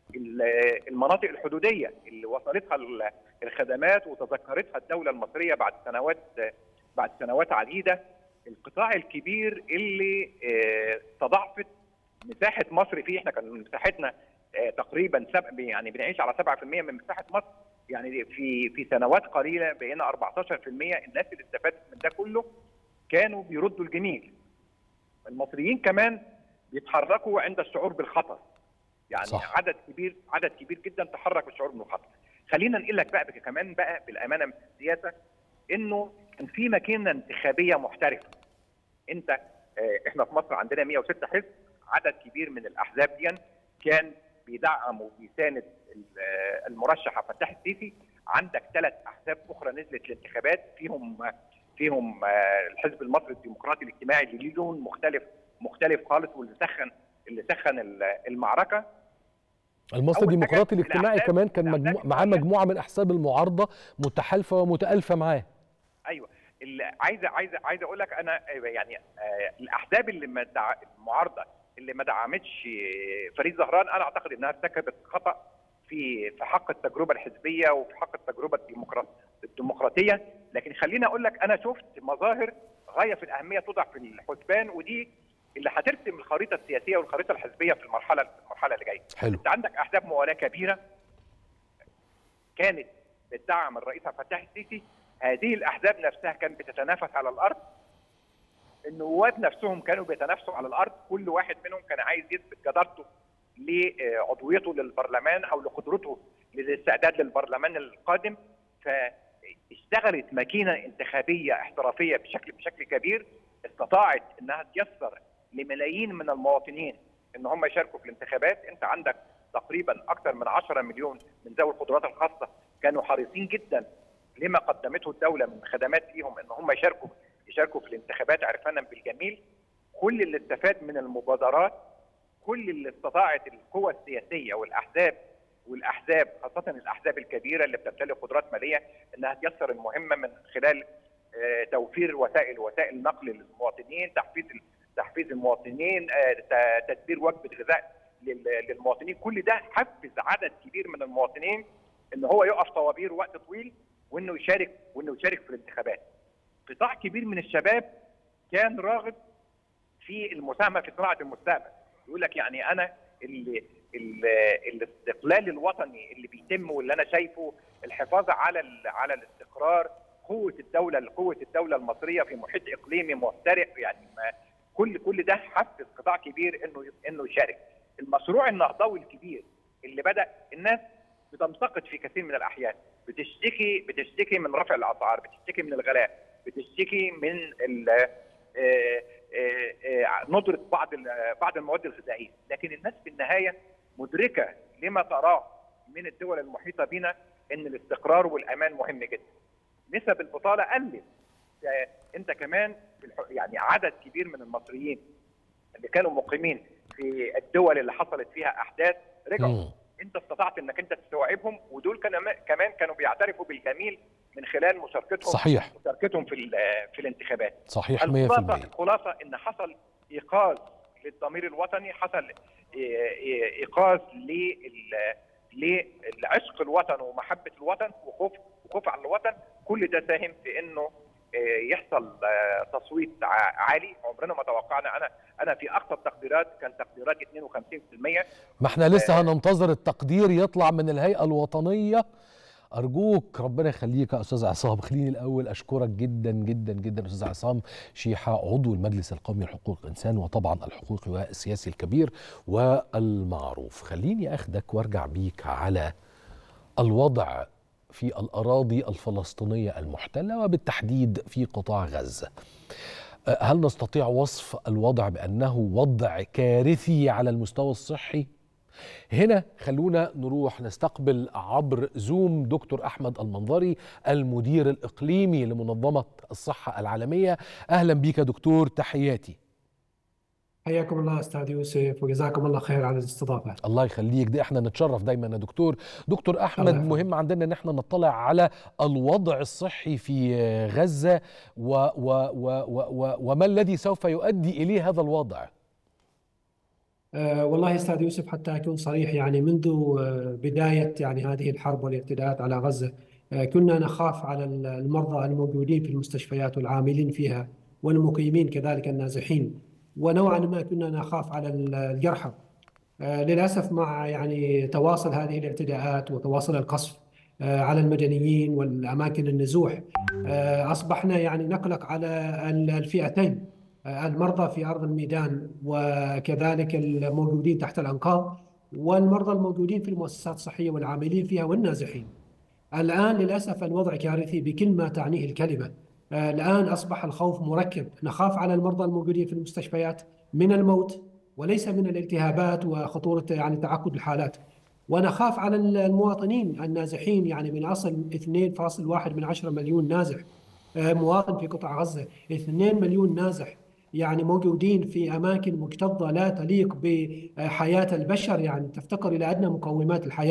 ال- المناطق الحدوديه اللي وصلتها ال- الخدمات وتذكرتها الدوله المصريه بعد سنوات بعد سنوات عديده القطاع الكبير اللي آه، تضاعفت مساحه مصر فيه احنا كان مساحتنا آه، تقريبا سب... يعني بنعيش على 7% من مساحه مصر يعني في في سنوات قليله بقينا 14% الناس اللي استفادت من ده كله كانوا بيردوا الجميل المصريين كمان بيتحركوا عند الشعور بالخطر يعني صح. صح. عدد كبير عدد كبير جدا تحرك بالشعور بالخطر خلينا نقول لك بقى بك- كمان بقى بالامانه من السياسه انه كان في ماكينه انتخابيه محترفه انت آه، احنا في مصر عندنا 106 حزب عدد كبير من الاحزاب دي كان بيدعم وبيساند ال- آه، المرشح عبد الفتاح السيسي عندك ثلاث احزاب اخرى نزلت الانتخابات فيهم فيهم آه، الحزب المصري الديمقراطي الاجتماعي اللي ليه لون مختلف مختلف خالص واللي سخن اللي سخن ال- المعركه المصري أول حاجة الديمقراطي الاجتماعي الأحزاب- كمان كان الأحزاب مجموع معاه الكبيرة. مجموعه من احزاب المعارضه متحالفه ومتالفه معاه ايوه اللي عايزه عايزه عايز اقول لك انا يعني آه، الاحزاب اللي ما دع- المعارضه اللي ما دعمتش آه، فريد زهران انا اعتقد انها ارتكبت خطا في في حق التجربه الحزبيه وفي حق التجربه الديمقراط- الديمقراطيه لكن خليني اقول لك انا شفت مظاهر غايه في الاهميه توضع في الحسبان ودي اللي هترسم الخريطه السياسيه والخريطه الحزبيه في المرحله المرحله اللي جايه حلو انت عندك احزاب موالاه كبيره كانت بتدعم الرئيس عبد الفتاح السيسي هذه الاحزاب نفسها كانت بتتنافس على الارض النواب نفسهم كانوا بيتنافسوا على الارض كل واحد منهم كان عايز يثبت جدارته لعضويته للبرلمان او لقدرته للاستعداد للبرلمان القادم فاشتغلت ماكينه انتخابيه احترافيه بشكل بشكل كبير استطاعت انها تيسر لملايين من المواطنين ان هم يشاركوا في الانتخابات انت عندك تقريبا اكثر من 10 مليون من ذوي القدرات الخاصه كانوا حريصين جدا لما قدمته الدوله من خدمات ليهم ان هم يشاركوا يشاركوا في الانتخابات عرفانا بالجميل كل اللي استفاد من المبادرات كل اللي استطاعت القوى السياسيه والاحزاب والاحزاب خاصه الاحزاب الكبيره اللي بتمتلك قدرات ماليه انها تيسر المهمه من خلال آه، توفير وسائل وسائل نقل للمواطنين تحفيز تحفيز المواطنين آه، ت- تدبير وجبه غذاء لل- للمواطنين كل ده حفز عدد كبير من المواطنين ان هو يقف طوابير وقت طويل وانه يشارك وانه يشارك في الانتخابات قطاع كبير من الشباب كان راغب في المساهمه في صناعه المستقبل يقول لك يعني انا ال ال الاستقلال الوطني اللي بيتم واللي انا شايفه الحفاظ على ال- على الاستقرار قوه الدوله قوه الدوله المصريه في محيط اقليمي مفترق يعني ما كل كل ده حفز قطاع كبير انه انه يشارك المشروع النهضوي الكبير اللي بدا الناس بتنتقد في كثير من الاحيان بتشتكي بتشتكي من رفع الاسعار بتشتكي من الغلاء بتشتكي من ال- آه، آه، آه، ندره بعض ال- بعض المواد الغذائيه لكن الناس في النهايه مدركه لما تراه من الدول المحيطه بنا ان الاستقرار والامان مهم جدا نسب البطاله قلت آه، انت كمان في الح- يعني عدد كبير من المصريين اللي كانوا مقيمين في الدول اللي حصلت فيها احداث رجعوا مم. انت استطعت انك انت تستوعبهم ودول كانوا كمان كانوا بيعترفوا بالجميل من خلال مشاركتهم صحيح مشاركتهم في ال- في الانتخابات صحيح 100% الخلاصه الخلاصه ان حصل ايقاظ للضمير الوطني حصل إي- إي- ايقاظ لل- للعشق الوطن ومحبه الوطن وخوف وخوف على الوطن كل ده ساهم في انه آه، يحصل آه، تصويت ع- عالي عمرنا ما توقعنا انا انا في اقصى التقديرات كان تقديراتي 52% ما احنا لسه هننتظر التقدير يطلع من الهيئة الوطنية أرجوك ربنا يخليك يا أستاذ عصام خليني الأول أشكرك جدا جدا جدا أستاذ عصام شيحة عضو المجلس القومي لحقوق الإنسان وطبعا الحقوقي والسياسي الكبير والمعروف خليني أخدك وأرجع بيك على الوضع في الأراضي الفلسطينية المحتلة وبالتحديد في قطاع غزة أه، هل نستطيع وصف الوضع بأنه وضع كارثي على المستوى الصحي؟ هنا خلونا نروح نستقبل عبر زوم دكتور أحمد المنظري المدير الإقليمي لمنظمة الصحة العالمية أهلا بك دكتور تحياتي حياكم الله استاذ يوسف وجزاكم الله خير على الاستضافه. الله يخليك ده احنا نتشرف دايما يا دكتور دكتور احمد الله يخليك. مهم عندنا ان احنا نطلع على الوضع الصحي في غزه و و و و و وما الذي سوف يؤدي اليه هذا الوضع أه والله استاذ يوسف حتى اكون صريح يعني منذ آه، بدايه يعني هذه الحرب والاعتداءات على غزه آه، كنا نخاف على ال- المرضى الموجودين في المستشفيات والعاملين فيها والمقيمين كذلك النازحين ونوعا ما كنا نخاف على ال- الجرحى. آه، للاسف مع يعني تواصل هذه الاعتداءات وتواصل القصف آه، على المدنيين والاماكن النزوح آه، اصبحنا يعني نقلق على ال- الفئتين آه، المرضى في ارض الميدان وكذلك الموجودين تحت الانقاض والمرضى الموجودين في المؤسسات الصحيه والعاملين فيها والنازحين. الآن للأسف الوضع كارثي بكل ما تعنيه الكلمة آه، الآن أصبح الخوف مركب نخاف على المرضى الموجودين في المستشفيات من الموت وليس من الالتهابات وخطورة يعني تعقد الحالات ونخاف على المواطنين النازحين يعني من أصل 2.1 من 10 مليون نازح آه، مواطن في قطاع غزة 2 مليون نازح يعني موجودين في أماكن مكتظة لا تليق بحياة البشر يعني تفتقر إلى أدنى مقومات الحياة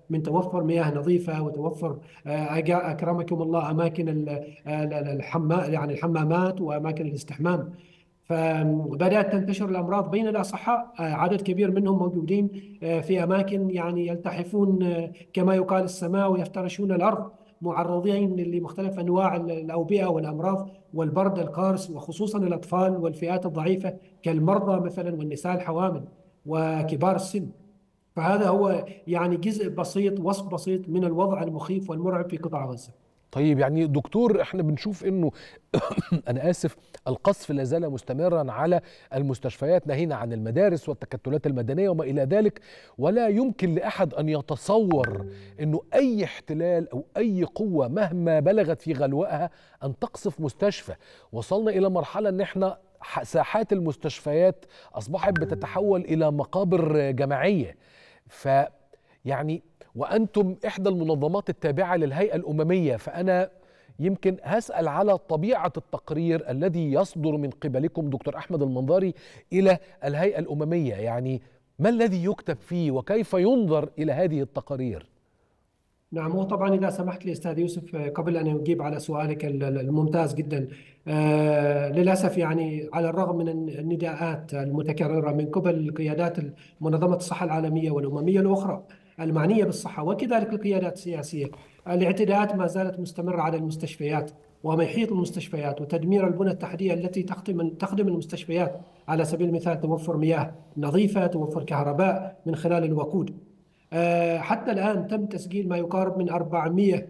من توفر مياه نظيفه وتوفر اكرمكم الله اماكن الحمام يعني الحمامات واماكن الاستحمام فبدات تنتشر الامراض بين الاصحاء عدد كبير منهم موجودين في اماكن يعني يلتحفون كما يقال السماء ويفترشون الارض معرضين لمختلف انواع الاوبئه والامراض والبرد القارس وخصوصا الاطفال والفئات الضعيفه كالمرضى مثلا والنساء الحوامل وكبار السن فهذا هو يعني جزء بسيط وصف بسيط من الوضع المخيف والمرعب في قطاع غزه طيب يعني دكتور احنا بنشوف انه انا اسف القصف لا زال مستمرا على المستشفيات ناهينا عن المدارس والتكتلات المدنيه وما الى ذلك ولا يمكن لاحد ان يتصور انه اي احتلال او اي قوه مهما بلغت في غلوائها ان تقصف مستشفى وصلنا الى مرحله ان احنا ساحات المستشفيات اصبحت بتتحول الى مقابر جماعيه ف يعني وانتم احدى المنظمات التابعه للهيئه الامميه فانا يمكن هسال على طبيعه التقرير الذي يصدر من قبلكم دكتور احمد المنظري الى الهيئه الامميه يعني ما الذي يكتب فيه وكيف ينظر الى هذه التقارير نعم هو طبعا اذا سمحت لي استاذ يوسف قبل ان اجيب على سؤالك الممتاز جدا آه للاسف يعني على الرغم من النداءات المتكرره من قبل قيادات منظمه الصحه العالميه والامميه الاخرى المعنيه بالصحه وكذلك القيادات السياسيه الاعتداءات ما زالت مستمره على المستشفيات ومحيط المستشفيات وتدمير البنى التحتيه التي تخدم تخدم المستشفيات على سبيل المثال توفر مياه نظيفه توفر كهرباء من خلال الوقود حتى الآن تم تسجيل ما يقارب من 400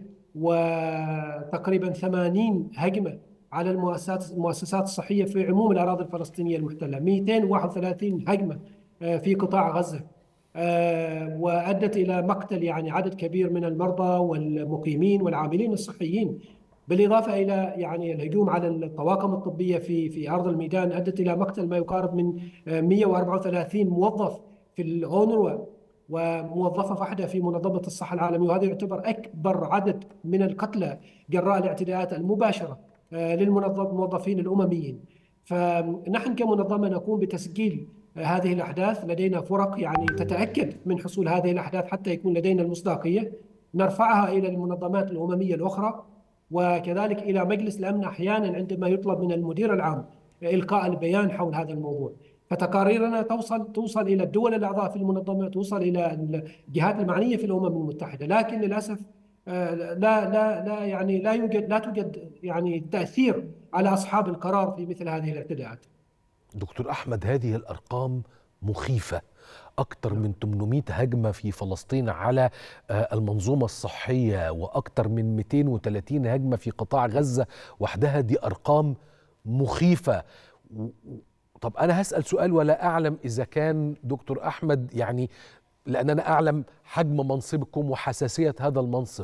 وتقريبا 80 هجمة على المؤسسات المؤسسات الصحية في عموم الأراضي الفلسطينية المحتلة 231 هجمة في قطاع غزة وأدت إلى مقتل يعني عدد كبير من المرضى والمقيمين والعاملين الصحيين بالإضافة إلى يعني الهجوم على الطواقم الطبية في في أرض الميدان أدت إلى مقتل ما يقارب من 134 موظف في الأونروا وموظفة واحدة في منظمة الصحة العالمية وهذا يعتبر أكبر عدد من القتلى جراء الاعتداءات المباشرة للموظفين الأمميين فنحن كمنظمة نقوم بتسجيل هذه الأحداث لدينا فرق يعني تتأكد من حصول هذه الأحداث حتى يكون لدينا المصداقية نرفعها إلى المنظمات الأممية الأخرى وكذلك إلى مجلس الأمن أحيانا عندما يطلب من المدير العام إلقاء البيان حول هذا الموضوع فتقاريرنا توصل توصل الى الدول الاعضاء في المنظمه توصل الى الجهات المعنيه في الامم المتحده لكن للاسف لا لا لا يعني لا يوجد لا توجد يعني تاثير على اصحاب القرار في مثل هذه الاعتداءات. دكتور احمد هذه الارقام مخيفه أكثر من 800 هجمة في فلسطين على المنظومة الصحية وأكثر من 230 هجمة في قطاع غزة وحدها دي أرقام مخيفة طب أنا هسأل سؤال ولا أعلم إذا كان دكتور أحمد يعني لأن أنا أعلم حجم منصبكم وحساسية هذا المنصب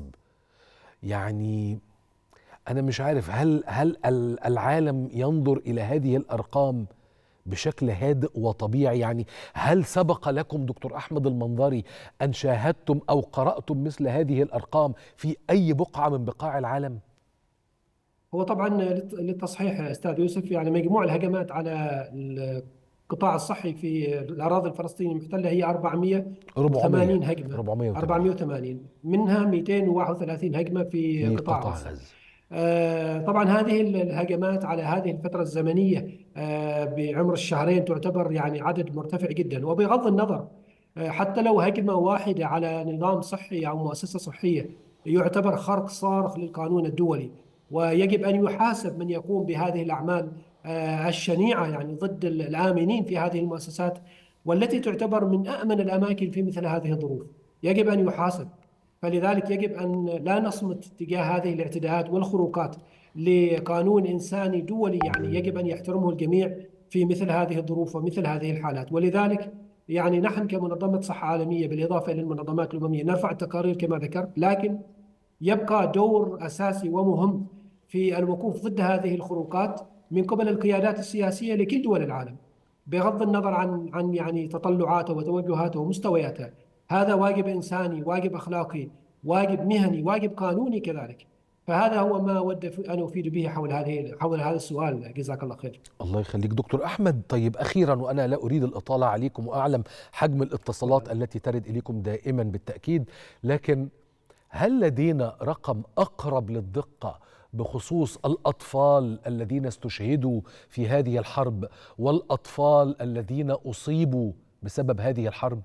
يعني أنا مش عارف هل هل العالم ينظر إلى هذه الأرقام بشكل هادئ وطبيعي يعني هل سبق لكم دكتور أحمد المنظري أن شاهدتم أو قرأتم مثل هذه الأرقام في أي بقعة من بقاع العالم؟ هو طبعا للتصحيح استاذ يوسف يعني مجموع الهجمات على القطاع الصحي في الاراضي الفلسطينيه المحتله هي 480 هجمه 480 480 منها 231 هجمه في, في قطاع غزه آه طبعا هذه الهجمات على هذه الفتره الزمنيه آه بعمر الشهرين تعتبر يعني عدد مرتفع جدا وبغض النظر آه حتى لو هجمه واحده على نظام صحي او مؤسسه صحيه يعتبر خرق صارخ للقانون الدولي ويجب ان يحاسب من يقوم بهذه الاعمال الشنيعه يعني ضد الامنين في هذه المؤسسات والتي تعتبر من امن الاماكن في مثل هذه الظروف يجب ان يحاسب فلذلك يجب ان لا نصمت تجاه هذه الاعتداءات والخروقات لقانون انساني دولي يعني يجب ان يحترمه الجميع في مثل هذه الظروف ومثل هذه الحالات ولذلك يعني نحن كمنظمه صحه عالميه بالاضافه الى المنظمات الامميه نرفع التقارير كما ذكرت لكن يبقى دور اساسي ومهم في الوقوف ضد هذه الخروقات من قبل القيادات السياسيه لكل دول العالم بغض النظر عن عن يعني تطلعاته وتوجهاته ومستوياتها هذا واجب انساني واجب اخلاقي واجب مهني واجب قانوني كذلك فهذا هو ما ود أن أفيد به حول هذه حول هذا السؤال جزاك الله خير الله يخليك دكتور احمد طيب اخيرا وانا لا اريد الاطاله عليكم واعلم حجم الاتصالات التي ترد اليكم دائما بالتاكيد لكن هل لدينا رقم اقرب للدقه بخصوص الاطفال الذين استشهدوا في هذه الحرب والاطفال الذين اصيبوا بسبب هذه الحرب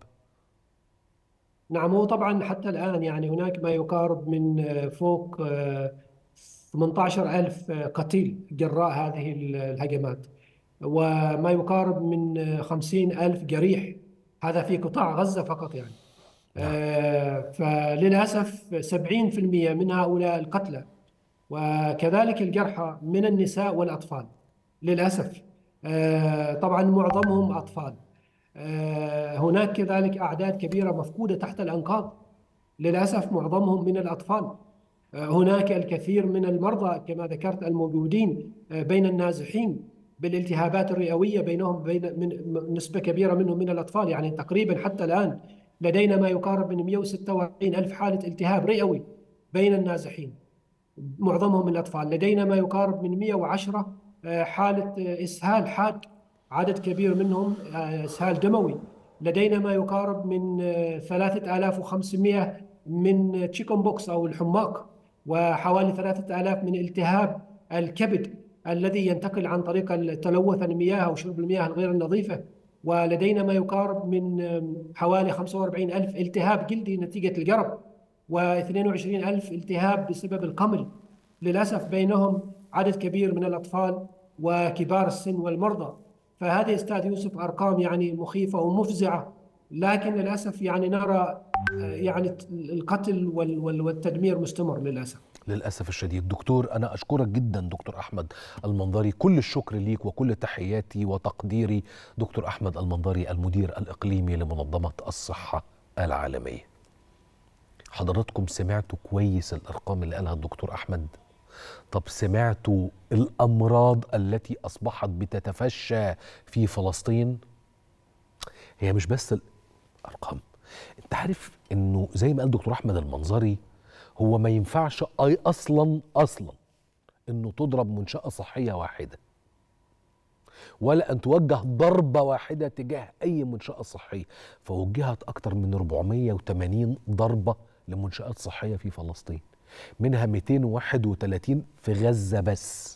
نعم هو طبعا حتى الآن يعني هناك ما يقارب من فوق 18 ألف قتيل جراء هذه الهجمات وما يقارب من 50 ألف جريح هذا في قطاع غزة فقط يعني آه، فللأسف 70% من هؤلاء القتلى وكذلك الجرحى من النساء والأطفال للأسف آه، طبعا معظمهم أطفال آه، هناك كذلك أعداد كبيرة مفقودة تحت الأنقاض للأسف معظمهم من الأطفال آه، هناك الكثير من المرضى كما ذكرت الموجودين آه، بين النازحين بالالتهابات الرئوية بينهم بين من نسبة كبيرة منهم من الأطفال يعني تقريبا حتى الآن لدينا ما يقارب من 146 ألف حالة التهاب رئوي بين النازحين معظمهم من الأطفال لدينا ما يقارب من 110 حالة إسهال حاد عدد كبير منهم اسهال دموي لدينا ما يقارب من 3500 من تشيكن بوكس او الحماق وحوالي 3000 من التهاب الكبد الذي ينتقل عن طريق تلوث المياه او شرب المياه الغير النظيفه ولدينا ما يقارب من حوالي 45 ألف التهاب جلدي نتيجة الجرب و22 ألف التهاب بسبب القمل للأسف بينهم عدد كبير من الأطفال وكبار السن والمرضى فهذه استاذ يوسف ارقام يعني مخيفه ومفزعه لكن للاسف يعني نرى يعني القتل والتدمير مستمر للاسف للاسف الشديد دكتور انا اشكرك جدا دكتور احمد المنظري كل الشكر ليك وكل تحياتي وتقديري دكتور احمد المنظري المدير الاقليمي لمنظمه الصحه العالميه حضراتكم سمعتوا كويس الارقام اللي قالها الدكتور احمد طب سمعتوا الامراض التي اصبحت بتتفشى في فلسطين هي مش بس الارقام انت عارف انه زي ما قال دكتور احمد المنظري هو ما ينفعش اي اصلا اصلا انه تضرب منشاه صحيه واحده ولا ان توجه ضربه واحده تجاه اي منشاه صحيه فوجهت اكثر من 480 ضربه لمنشات صحيه في فلسطين منها 231 في غزة بس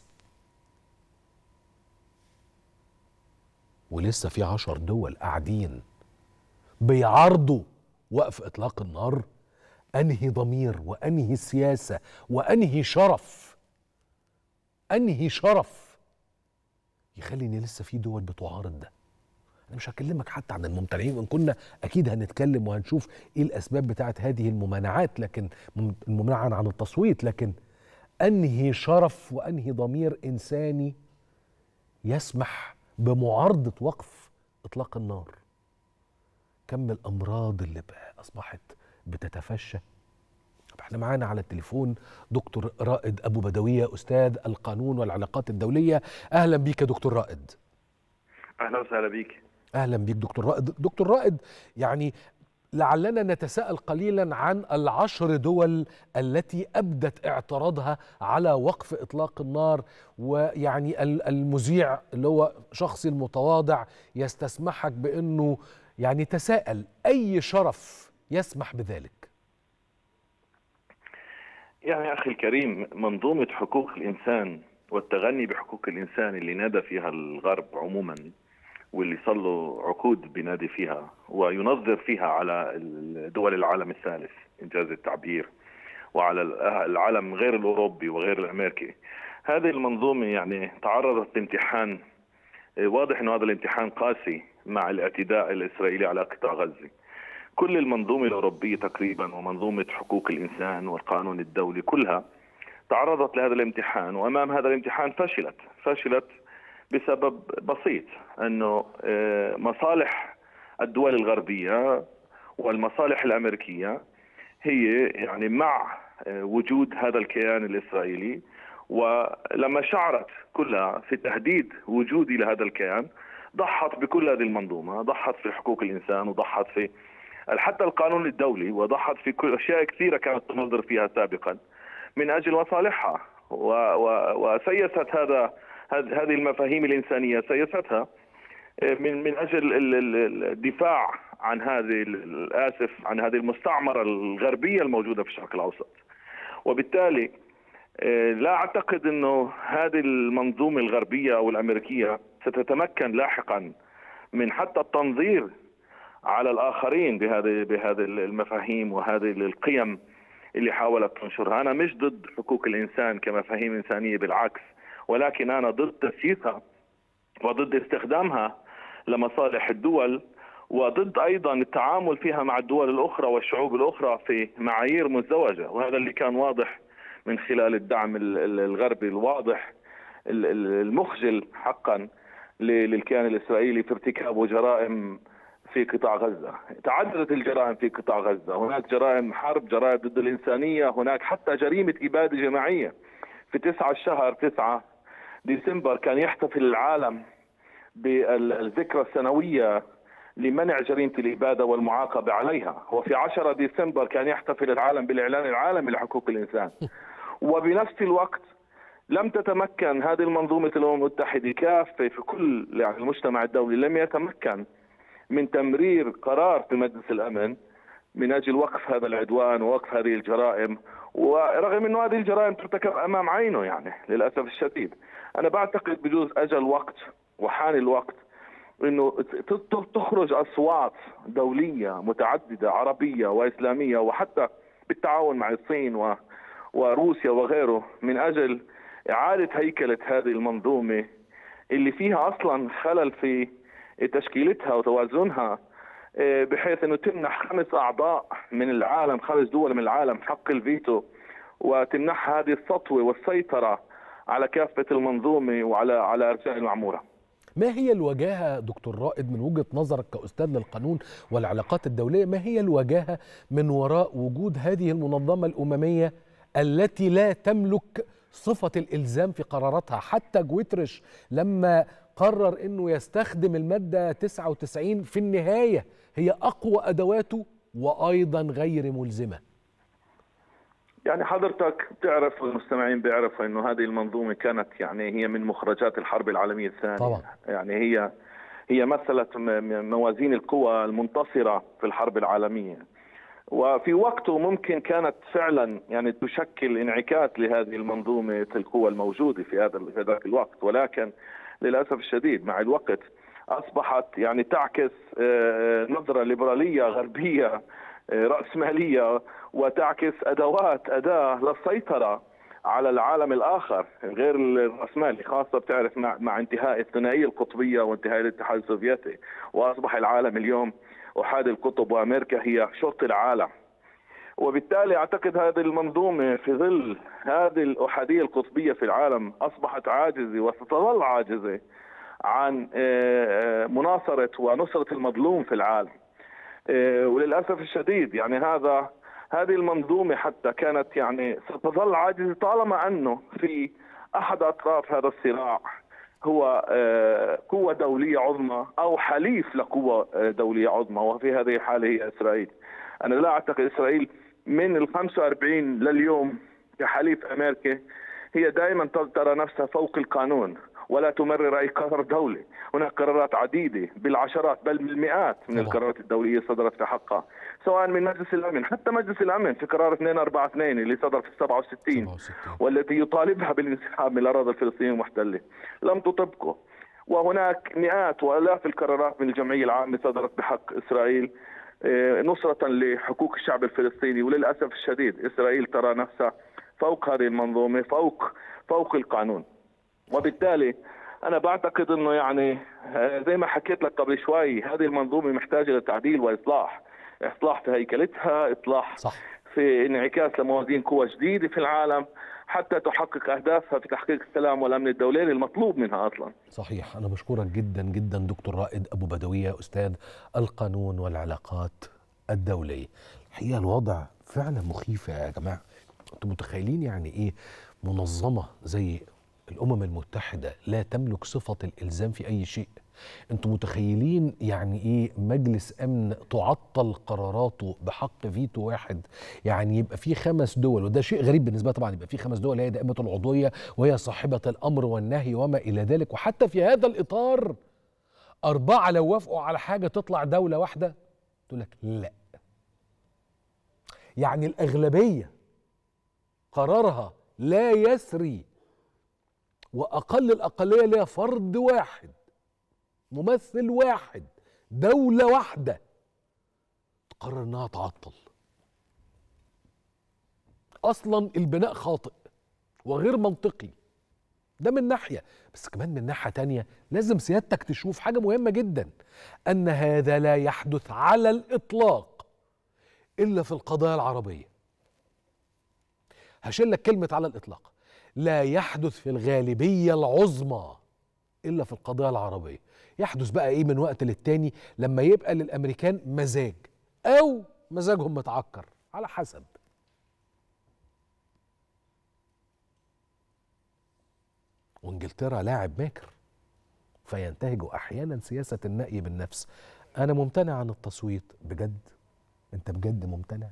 ولسه في عشر دول قاعدين بيعارضوا وقف إطلاق النار أنهي ضمير وأنهي سياسة وأنهي شرف أنهي شرف يخلي إن لسه في دول بتعارض ده انا مش هكلمك حتى عن الممتنعين وان كنا اكيد هنتكلم وهنشوف ايه الاسباب بتاعت هذه الممانعات لكن الممنعه عن التصويت لكن انهي شرف وانهي ضمير انساني يسمح بمعارضه وقف اطلاق النار كم الامراض اللي بقى اصبحت بتتفشى احنا معانا على التليفون دكتور رائد ابو بدويه استاذ القانون والعلاقات الدوليه اهلا بيك يا دكتور رائد اهلا وسهلا بيك اهلا بيك دكتور رائد دكتور رائد يعني لعلنا نتساءل قليلا عن العشر دول التي ابدت اعتراضها على وقف اطلاق النار ويعني المذيع اللي هو شخصي المتواضع يستسمحك بانه يعني تساءل اي شرف يسمح بذلك يعني اخي الكريم منظومه حقوق الانسان والتغني بحقوق الانسان اللي نادى فيها الغرب عموما واللي صار له عقود بينادي فيها وينظر فيها على دول العالم الثالث انجاز التعبير وعلى العالم غير الاوروبي وغير الامريكي هذه المنظومه يعني تعرضت لامتحان واضح انه هذا الامتحان قاسي مع الاعتداء الاسرائيلي على قطاع غزه كل المنظومه الاوروبيه تقريبا ومنظومه حقوق الانسان والقانون الدولي كلها تعرضت لهذا الامتحان وامام هذا الامتحان فشلت فشلت بسبب بسيط انه مصالح الدول الغربيه والمصالح الامريكيه هي يعني مع وجود هذا الكيان الاسرائيلي ولما شعرت كلها في تهديد وجودي لهذا الكيان ضحت بكل هذه المنظومه، ضحت في حقوق الانسان وضحت في حتى القانون الدولي وضحت في كل اشياء كثيره كانت تنظر فيها سابقا من اجل مصالحها و و وسيست هذا هذه المفاهيم الانسانيه سيستها من من اجل الدفاع عن هذه اسف عن هذه المستعمره الغربيه الموجوده في الشرق الاوسط وبالتالي لا اعتقد انه هذه المنظومه الغربيه او الامريكيه ستتمكن لاحقا من حتى التنظير على الاخرين بهذه بهذه المفاهيم وهذه القيم اللي حاولت تنشرها، انا مش ضد حقوق الانسان كمفاهيم انسانيه بالعكس ولكن انا ضد تسييسها وضد استخدامها لمصالح الدول وضد ايضا التعامل فيها مع الدول الاخرى والشعوب الاخرى في معايير مزدوجه وهذا اللي كان واضح من خلال الدعم الغربي الواضح المخجل حقا للكيان الاسرائيلي في ارتكابه جرائم في قطاع غزه، تعددت الجرائم في قطاع غزه، هناك جرائم حرب، جرائم ضد الانسانيه، هناك حتى جريمه اباده جماعيه. في 9 شهر 9 ديسمبر كان يحتفل العالم بالذكرى السنويه لمنع جريمه الاباده والمعاقبه عليها، وفي 10 ديسمبر كان يحتفل العالم بالاعلان العالمي لحقوق الانسان. وبنفس الوقت لم تتمكن هذه المنظومة الأمم المتحدة كافة في كل يعني المجتمع الدولي لم يتمكن من تمرير قرار في مجلس الأمن من أجل وقف هذا العدوان ووقف هذه الجرائم ورغم أنه هذه الجرائم ترتكب أمام عينه يعني للأسف الشديد أنا بعتقد بجوز أجل وقت وحان الوقت انه تخرج اصوات دوليه متعدده عربيه واسلاميه وحتى بالتعاون مع الصين و وروسيا وغيره من اجل اعاده هيكله هذه المنظومه اللي فيها اصلا خلل في تشكيلتها وتوازنها بحيث انه تمنح خمس اعضاء من العالم خمس دول من العالم حق الفيتو وتمنح هذه السطوه والسيطره على كافه المنظومه وعلى على ارجاء المعموره. ما هي الوجاهة دكتور رائد من وجهة نظرك كأستاذ للقانون والعلاقات الدولية ما هي الوجاهة من وراء وجود هذه المنظمة الأممية التي لا تملك صفة الإلزام في قراراتها حتى جويترش لما قرر أنه يستخدم المادة 99 في النهاية هي أقوى أدواته وأيضا غير ملزمة يعني حضرتك بتعرف والمستمعين بيعرفوا انه هذه المنظومه كانت يعني هي من مخرجات الحرب العالميه الثانيه طبعا. يعني هي هي مثلت موازين القوى المنتصره في الحرب العالميه وفي وقته ممكن كانت فعلا يعني تشكل انعكاس لهذه المنظومه القوى الموجوده في هذا في ذاك الوقت ولكن للاسف الشديد مع الوقت اصبحت يعني تعكس نظره ليبراليه غربيه راسماليه وتعكس ادوات اداه للسيطره على العالم الاخر غير الراسمالي خاصه بتعرف مع, مع انتهاء الثنائيه القطبيه وانتهاء الاتحاد السوفيتي واصبح العالم اليوم احادي القطب وامريكا هي شرط العالم وبالتالي اعتقد هذه المنظومه في ظل هذه الاحاديه القطبيه في العالم اصبحت عاجزه وستظل عاجزه عن مناصره ونصره المظلوم في العالم وللاسف الشديد يعني هذا هذه المنظومه حتى كانت يعني ستظل عاجزه طالما انه في احد اطراف هذا الصراع هو قوة دولية عظمى أو حليف لقوة دولية عظمى وفي هذه الحالة هي إسرائيل أنا لا أعتقد إسرائيل من ال 45 لليوم كحليف أمريكا هي دائما ترى نفسها فوق القانون ولا تمرر أي قرار دولي هناك قرارات عديدة بالعشرات بل بالمئات من القرارات الدولية صدرت في حقها سواء من مجلس الأمن حتى مجلس الأمن في قرار 242 اللي صدر في 67 والتي يطالبها بالانسحاب من الأراضي الفلسطينية المحتلة لم تطبقه وهناك مئات وآلاف القرارات من الجمعية العامة صدرت بحق إسرائيل نصرة لحقوق الشعب الفلسطيني وللأسف الشديد إسرائيل ترى نفسها فوق هذه المنظومة فوق فوق القانون وبالتالي انا بعتقد انه يعني زي ما حكيت لك قبل شوي هذه المنظومه محتاجه لتعديل واصلاح اصلاح في هيكلتها اصلاح صح. في انعكاس لموازين قوى جديده في العالم حتى تحقق اهدافها في تحقيق السلام والامن الدولي المطلوب منها اصلا صحيح انا بشكرك جدا جدا دكتور رائد ابو بدويه استاذ القانون والعلاقات الدوليه الحقيقه الوضع فعلا مخيف يا جماعه انتم متخيلين يعني ايه منظمه زي الامم المتحده لا تملك صفه الالزام في اي شيء انتوا متخيلين يعني ايه مجلس امن تعطل قراراته بحق فيتو واحد يعني يبقى في خمس دول وده شيء غريب بالنسبه طبعا يبقى في خمس دول هي دائمه العضويه وهي صاحبه الامر والنهي وما الى ذلك وحتى في هذا الاطار اربعه لو وافقوا على حاجه تطلع دوله واحده تقول لك لا يعني الاغلبيه قرارها لا يسري واقل الاقليه اللي هي فرد واحد ممثل واحد دوله واحده تقرر انها تعطل اصلا البناء خاطئ وغير منطقي ده من ناحيه بس كمان من ناحيه تانية لازم سيادتك تشوف حاجه مهمه جدا ان هذا لا يحدث على الاطلاق الا في القضايا العربيه هشيل لك كلمه على الاطلاق لا يحدث في الغالبيه العظمى الا في القضايا العربيه يحدث بقى ايه من وقت للتاني لما يبقى للامريكان مزاج او مزاجهم متعكر على حسب وانجلترا لاعب ماكر فينتهج احيانا سياسه النأي بالنفس انا ممتنع عن التصويت بجد انت بجد ممتنع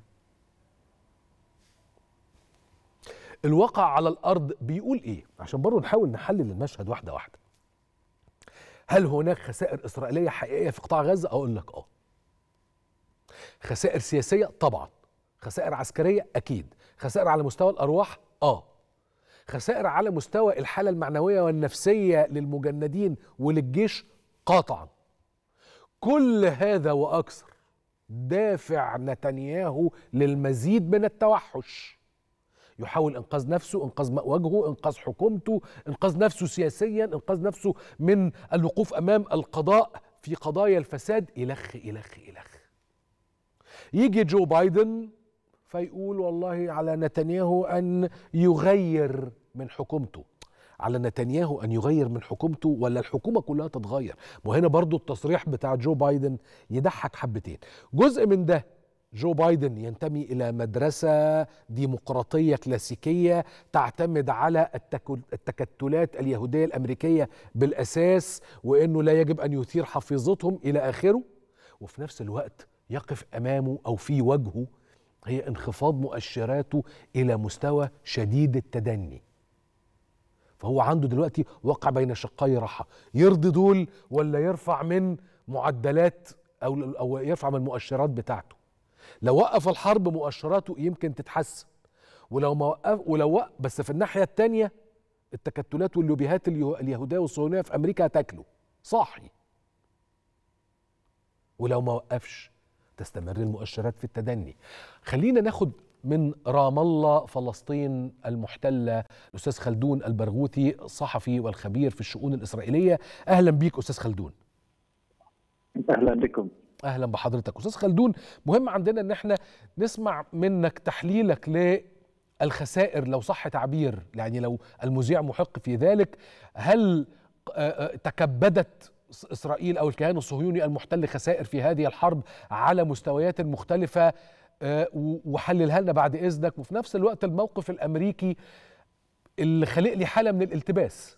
الواقع على الارض بيقول ايه عشان برضه نحاول نحلل المشهد واحده واحده هل هناك خسائر اسرائيليه حقيقيه في قطاع غزه اقول لك اه خسائر سياسيه طبعا خسائر عسكريه اكيد خسائر على مستوى الارواح اه خسائر على مستوى الحاله المعنويه والنفسيه للمجندين وللجيش قطعا كل هذا واكثر دافع نتنياهو للمزيد من التوحش يحاول انقاذ نفسه انقاذ وجهه انقاذ حكومته انقاذ نفسه سياسيا انقاذ نفسه من الوقوف امام القضاء في قضايا الفساد الخ الخ الخ يجي جو بايدن فيقول والله على نتنياهو ان يغير من حكومته على نتنياهو ان يغير من حكومته ولا الحكومه كلها تتغير وهنا برضو التصريح بتاع جو بايدن يضحك حبتين جزء من ده جو بايدن ينتمي الى مدرسه ديمقراطيه كلاسيكيه تعتمد على التكتلات اليهوديه الامريكيه بالاساس وانه لا يجب ان يثير حفيظتهم الى اخره وفي نفس الوقت يقف امامه او في وجهه هي انخفاض مؤشراته الى مستوى شديد التدني فهو عنده دلوقتي وقع بين شقي رحى يرضي دول ولا يرفع من معدلات او او يرفع من المؤشرات بتاعته لو وقف الحرب مؤشراته يمكن تتحسن ولو ما وقف ولو وقف بس في الناحيه الثانيه التكتلات واللوبيهات اليهوديه والصهيونيه في امريكا هتاكله صاحي ولو ما وقفش تستمر المؤشرات في التدني خلينا ناخد من رام الله فلسطين المحتلة الأستاذ خلدون البرغوثي الصحفي والخبير في الشؤون الإسرائيلية أهلا بيك أستاذ خلدون أهلا بكم اهلا بحضرتك استاذ خلدون مهم عندنا ان احنا نسمع منك تحليلك للخسائر لو صح تعبير يعني لو المذيع محق في ذلك هل تكبدت اسرائيل او الكيان الصهيوني المحتل خسائر في هذه الحرب على مستويات مختلفه وحللها لنا بعد اذنك وفي نفس الوقت الموقف الامريكي اللي خلق لي حاله من الالتباس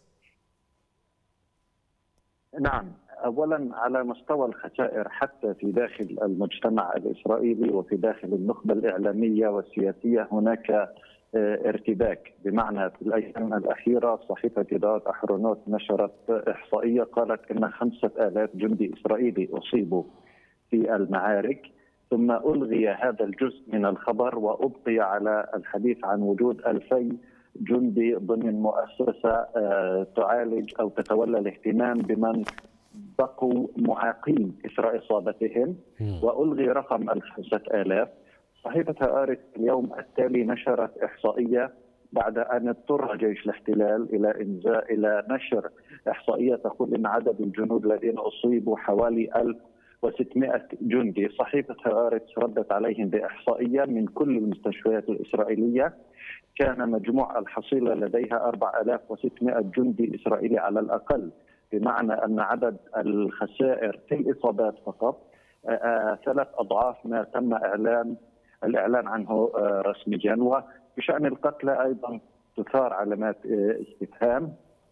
نعم اولا على مستوى الخسائر حتى في داخل المجتمع الاسرائيلي وفي داخل النخبه الاعلاميه والسياسيه هناك ارتباك بمعنى في الايام الاخيره صحيفه اداره احرونوت نشرت احصائيه قالت ان خمسه الاف جندي اسرائيلي اصيبوا في المعارك ثم الغي هذا الجزء من الخبر وابقي على الحديث عن وجود الفي جندي ضمن مؤسسه تعالج او تتولى الاهتمام بمن بقوا معاقين اثر اصابتهم والغي رقم الخمسه الاف صحيفه اريس اليوم التالي نشرت احصائيه بعد ان اضطر جيش الاحتلال الى انزاء الى نشر احصائيه تقول ان عدد الجنود الذين اصيبوا حوالي 1600 جندي، صحيفه هارتس ردت عليهم باحصائيه من كل المستشفيات الاسرائيليه كان مجموع الحصيله لديها 4600 جندي اسرائيلي على الاقل، بمعنى ان عدد الخسائر في الاصابات فقط ثلاث اضعاف ما تم اعلان الاعلان عنه رسميا وبشان القتلى ايضا تثار علامات استفهام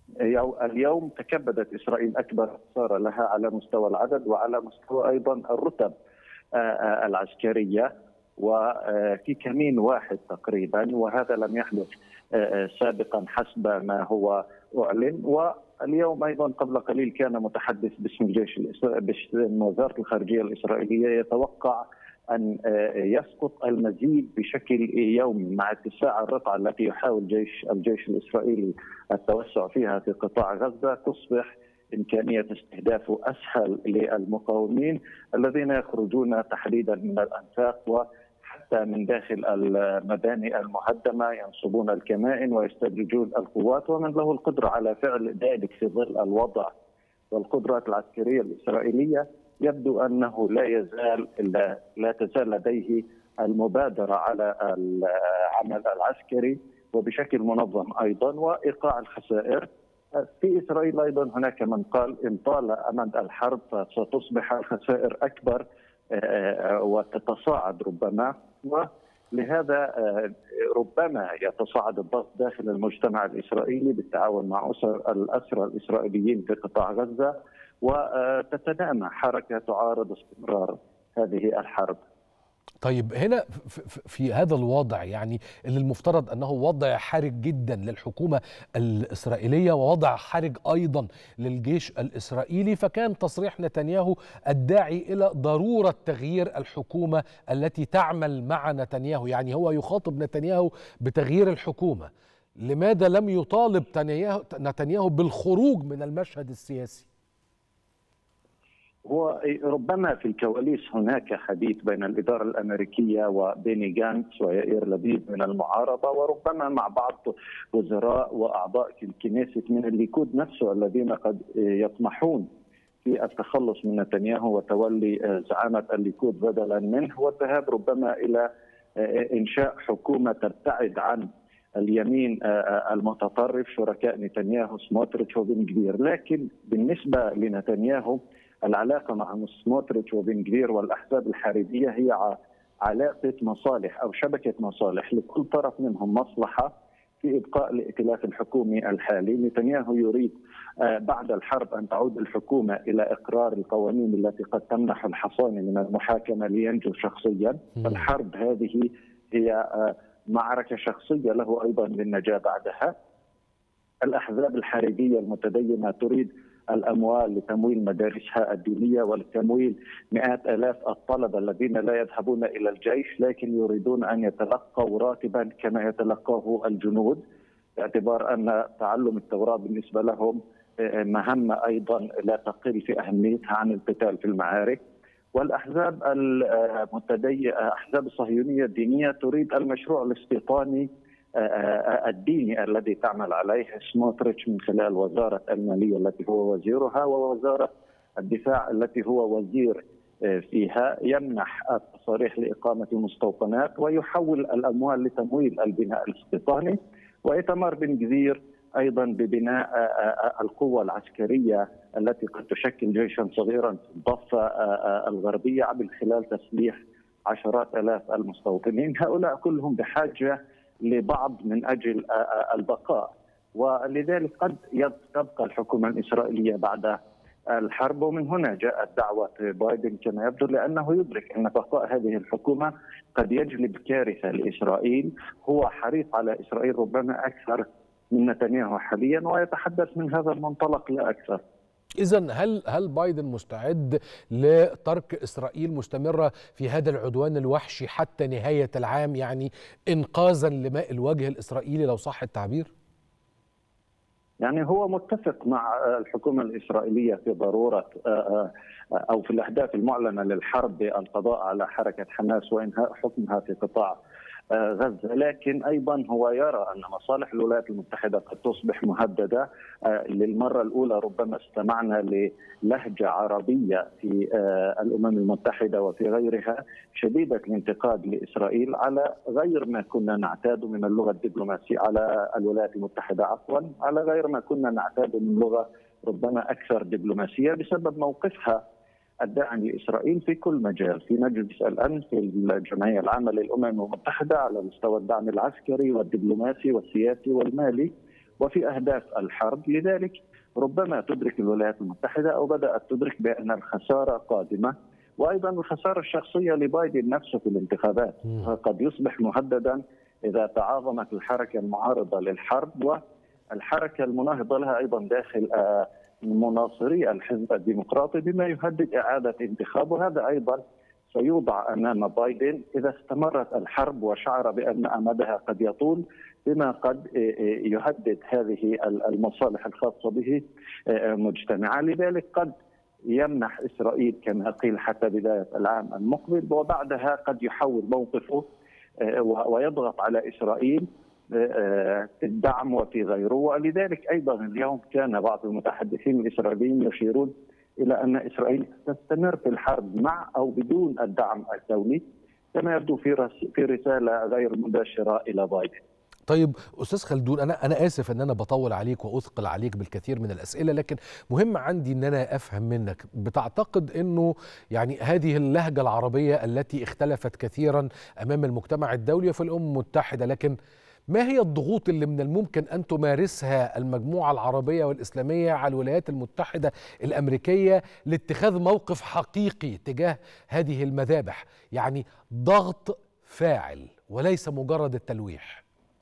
اليوم تكبدت اسرائيل اكبر خساره لها على مستوى العدد وعلى مستوى ايضا الرتب العسكريه وفي كمين واحد تقريبا وهذا لم يحدث سابقا حسب ما هو اعلن واليوم ايضا قبل قليل كان متحدث باسم الجيش باسم وزاره الخارجيه الاسرائيليه يتوقع ان يسقط المزيد بشكل يومي مع اتساع الرقعه التي يحاول جيش الجيش الاسرائيلي التوسع فيها في قطاع غزه تصبح امكانيه استهدافه اسهل للمقاومين الذين يخرجون تحديدا من الانفاق وحتى من داخل المباني المهدمه ينصبون الكمائن ويستدرجون القوات ومن له القدره على فعل ذلك في ظل الوضع والقدرات العسكريه الاسرائيليه يبدو انه لا يزال لا, لا تزال لديه المبادره على العمل العسكري وبشكل منظم ايضا وايقاع الخسائر في اسرائيل ايضا هناك من قال ان طال امد الحرب فستصبح الخسائر اكبر وتتصاعد ربما ولهذا ربما يتصاعد الضغط داخل المجتمع الاسرائيلي بالتعاون مع اسر الاسرى الاسرائيليين في قطاع غزه وتتنامى حركه تعارض استمرار هذه الحرب. طيب هنا في هذا الوضع يعني اللي المفترض انه وضع حرج جدا للحكومه الاسرائيليه ووضع حرج ايضا للجيش الاسرائيلي فكان تصريح نتنياهو الداعي الى ضروره تغيير الحكومه التي تعمل مع نتنياهو يعني هو يخاطب نتنياهو بتغيير الحكومه لماذا لم يطالب نتنياهو بالخروج من المشهد السياسي هو ربما في الكواليس هناك حديث بين الإدارة الأمريكية وبيني جانتس ويائير لبيب من المعارضة وربما مع بعض وزراء وأعضاء في الكنيسة من الليكود نفسه الذين قد يطمحون في التخلص من نتنياهو وتولي زعامة الليكود بدلا منه والذهاب ربما إلى إنشاء حكومة تبتعد عن اليمين المتطرف شركاء نتنياهو سموتريتش وبن كبير لكن بالنسبة لنتنياهو العلاقه مع سموتريتش وبن جفير والاحزاب الحريديه هي علاقه مصالح او شبكه مصالح لكل طرف منهم مصلحه في ابقاء الائتلاف الحكومي الحالي، نتنياهو يريد بعد الحرب ان تعود الحكومه الى اقرار القوانين التي قد تمنح الحصانه من المحاكمه لينجو شخصيا، الحرب هذه هي معركه شخصيه له ايضا للنجاه بعدها. الاحزاب الحريديه المتدينه تريد الاموال لتمويل مدارسها الدينيه ولتمويل مئات الاف الطلبه الذين لا يذهبون الى الجيش لكن يريدون ان يتلقوا راتبا كما يتلقاه الجنود باعتبار ان تعلم التوراه بالنسبه لهم مهمه ايضا لا تقل في اهميتها عن القتال في المعارك والاحزاب المتدين احزاب الصهيونيه الدينيه تريد المشروع الاستيطاني الديني الذي تعمل عليه سموتريتش من خلال وزاره الماليه التي هو وزيرها ووزاره الدفاع التي هو وزير فيها يمنح التصاريح لاقامه المستوطنات ويحول الاموال لتمويل البناء الاستيطاني وايتمار بن جزير ايضا ببناء القوه العسكريه التي قد تشكل جيشا صغيرا في الضفه الغربيه من خلال تسليح عشرات الاف المستوطنين، هؤلاء كلهم بحاجه لبعض من اجل البقاء ولذلك قد تبقى الحكومه الاسرائيليه بعد الحرب ومن هنا جاءت دعوه بايدن كما يبدو لانه يدرك ان بقاء هذه الحكومه قد يجلب كارثه لاسرائيل هو حريص على اسرائيل ربما اكثر من نتنياهو حاليا ويتحدث من هذا المنطلق لا اكثر. إذا هل هل بايدن مستعد لترك إسرائيل مستمرة في هذا العدوان الوحشي حتى نهاية العام يعني إنقاذا لماء الوجه الإسرائيلي لو صح التعبير؟ يعني هو متفق مع الحكومة الإسرائيلية في ضرورة أو في الأهداف المعلنة للحرب بالقضاء على حركة حماس وإنهاء حكمها في قطاع غزه، لكن ايضا هو يرى ان مصالح الولايات المتحده قد تصبح مهدده للمره الاولى ربما استمعنا للهجه عربيه في الامم المتحده وفي غيرها شديده الانتقاد لاسرائيل على غير ما كنا نعتاد من اللغه الدبلوماسيه على الولايات المتحده عفوا على غير ما كنا نعتاد من لغه ربما اكثر دبلوماسيه بسبب موقفها الداعم لاسرائيل في كل مجال، في مجلس الامن، في الجمعيه العامه للامم المتحده على مستوى الدعم العسكري والدبلوماسي والسياسي والمالي، وفي اهداف الحرب لذلك ربما تدرك الولايات المتحده او بدات تدرك بان الخساره قادمه وايضا الخساره الشخصيه لبايدن نفسه في الانتخابات قد يصبح مهددا اذا تعاظمت الحركه المعارضه للحرب والحركه المناهضه لها ايضا داخل مناصري الحزب الديمقراطي بما يهدد اعاده انتخابه وهذا ايضا سيوضع امام بايدن اذا استمرت الحرب وشعر بان امدها قد يطول بما قد يهدد هذه المصالح الخاصه به مجتمعا لذلك قد يمنح اسرائيل كما قيل حتى بدايه العام المقبل وبعدها قد يحول موقفه ويضغط على اسرائيل في الدعم وفي غيره ولذلك ايضا اليوم كان بعض المتحدثين الاسرائيليين يشيرون الى ان اسرائيل تستمر في الحرب مع او بدون الدعم الدولي كما يبدو في في رساله غير مباشره الى بايدن. طيب استاذ خلدون انا انا اسف ان انا بطول عليك واثقل عليك بالكثير من الاسئله لكن مهم عندي ان انا افهم منك بتعتقد انه يعني هذه اللهجه العربيه التي اختلفت كثيرا امام المجتمع الدولي في الامم المتحده لكن ما هي الضغوط اللي من الممكن ان تمارسها المجموعه العربيه والاسلاميه على الولايات المتحده الامريكيه لاتخاذ موقف حقيقي تجاه هذه المذابح يعني ضغط فاعل وليس مجرد التلويح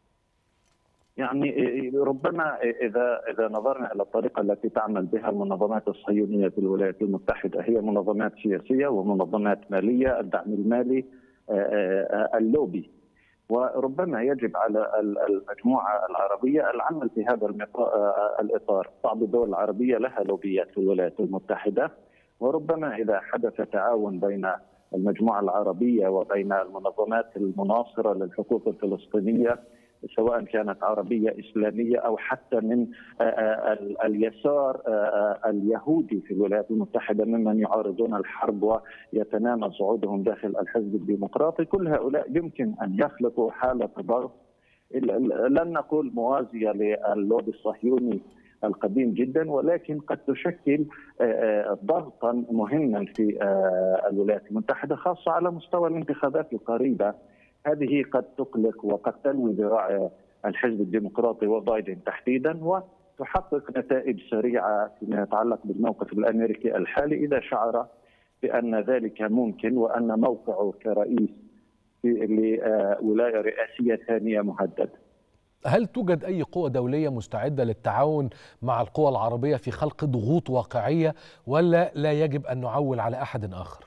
يعني ربما اذا اذا نظرنا الى الطريقه التي تعمل بها المنظمات الصهيونيه في الولايات المتحده هي منظمات سياسيه ومنظمات ماليه، الدعم المالي، اللوبي وربما يجب على المجموعه العربيه العمل في هذا الاطار، بعض الدول العربيه لها لوبيات في الولايات المتحده وربما اذا حدث تعاون بين المجموعه العربيه وبين المنظمات المناصره للحقوق الفلسطينيه سواء كانت عربيه اسلاميه او حتى من اليسار اليهودي في الولايات المتحده ممن يعارضون الحرب ويتنامى صعودهم داخل الحزب الديمقراطي كل هؤلاء يمكن ان يخلقوا حاله ضغط لن نقول موازيه للوبي الصهيوني القديم جدا ولكن قد تشكل ضغطا مهما في الولايات المتحده خاصه على مستوى الانتخابات القريبه هذه قد تقلق وقد تلوي ذراع الحزب الديمقراطي وبايدن تحديدا وتحقق نتائج سريعه فيما يتعلق بالموقف الامريكي الحالي اذا شعر بان ذلك ممكن وان موقعه كرئيس لولايه رئاسيه ثانيه مهدد. هل توجد اي قوى دوليه مستعده للتعاون مع القوى العربيه في خلق ضغوط واقعيه ولا لا يجب ان نعول على احد اخر؟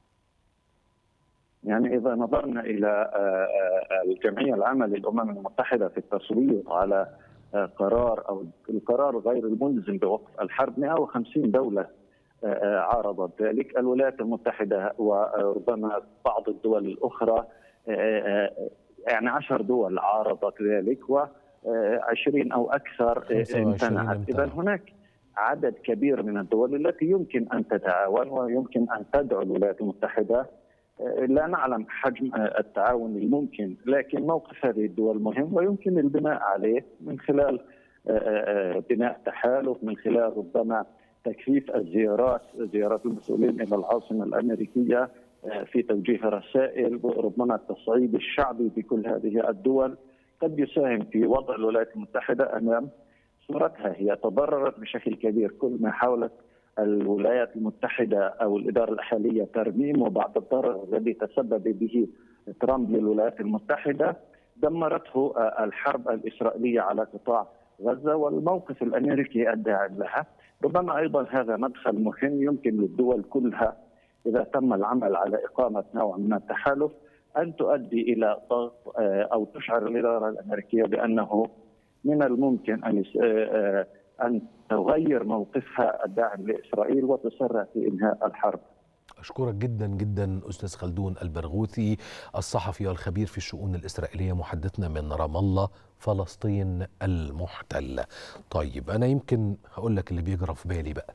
يعني اذا نظرنا الى الجمعيه العامه للامم المتحده في التصويت على قرار او القرار غير الملزم بوقف الحرب 150 دوله عارضت ذلك الولايات المتحده وربما بعض الدول الاخرى يعني عشر دول عارضت ذلك و 20 او اكثر امتنعت اذا هناك عدد كبير من الدول التي يمكن ان تتعاون ويمكن ان تدعو الولايات المتحده لا نعلم حجم التعاون الممكن لكن موقف هذه الدول مهم ويمكن البناء عليه من خلال بناء تحالف من خلال ربما تكثيف الزيارات زيارات المسؤولين الى العاصمه الامريكيه في توجيه رسائل ربما التصعيد الشعبي في كل هذه الدول قد يساهم في وضع الولايات المتحده امام صورتها هي تضررت بشكل كبير كل ما حاولت الولايات المتحدة أو الإدارة الحالية ترميم وبعد الضرر الذي تسبب به ترامب للولايات المتحدة دمرته الحرب الإسرائيلية على قطاع غزة والموقف الأمريكي الداعم لها ربما أيضا هذا مدخل مهم يمكن للدول كلها إذا تم العمل على إقامة نوع من التحالف أن تؤدي إلى ضغط أو تشعر الإدارة الأمريكية بأنه من الممكن أن أن تغير موقفها الداعم لاسرائيل وتسرع في انهاء الحرب. اشكرك جدا جدا استاذ خلدون البرغوثي الصحفي والخبير في الشؤون الاسرائيليه محدثنا من رام الله فلسطين المحتله. طيب انا يمكن هقول لك اللي بيجرى في بالي بقى.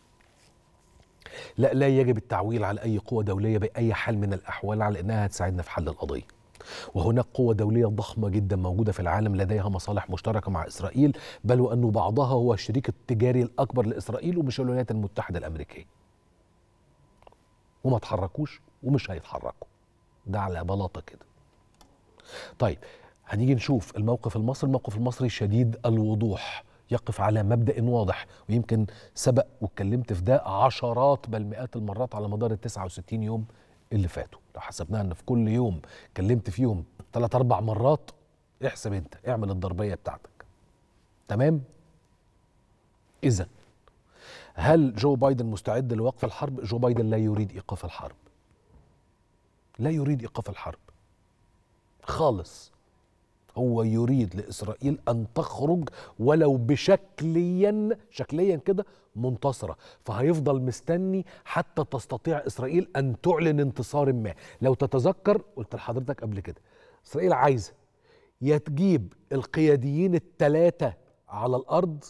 لا لا يجب التعويل على اي قوه دوليه باي حال من الاحوال على انها تساعدنا في حل القضيه. وهناك قوة دولية ضخمة جدا موجودة في العالم لديها مصالح مشتركة مع إسرائيل بل وأنه بعضها هو الشريك التجاري الأكبر لإسرائيل ومش الولايات المتحدة الأمريكية وما تحركوش ومش هيتحركوا ده على بلاطة كده طيب هنيجي نشوف الموقف المصري الموقف المصري شديد الوضوح يقف على مبدأ واضح ويمكن سبق واتكلمت في ده عشرات بل مئات المرات على مدار ال 69 يوم اللي فاتوا لو حسبناها ان في كل يوم اتكلمت فيهم ثلاث اربع مرات احسب انت اعمل الضربيه بتاعتك تمام اذا هل جو بايدن مستعد لوقف الحرب جو بايدن لا يريد ايقاف الحرب لا يريد ايقاف الحرب خالص هو يريد لاسرائيل ان تخرج ولو بشكليا شكليا كده منتصره فهيفضل مستني حتى تستطيع اسرائيل ان تعلن انتصار ما لو تتذكر قلت لحضرتك قبل كده اسرائيل عايزه يا تجيب القياديين الثلاثه على الارض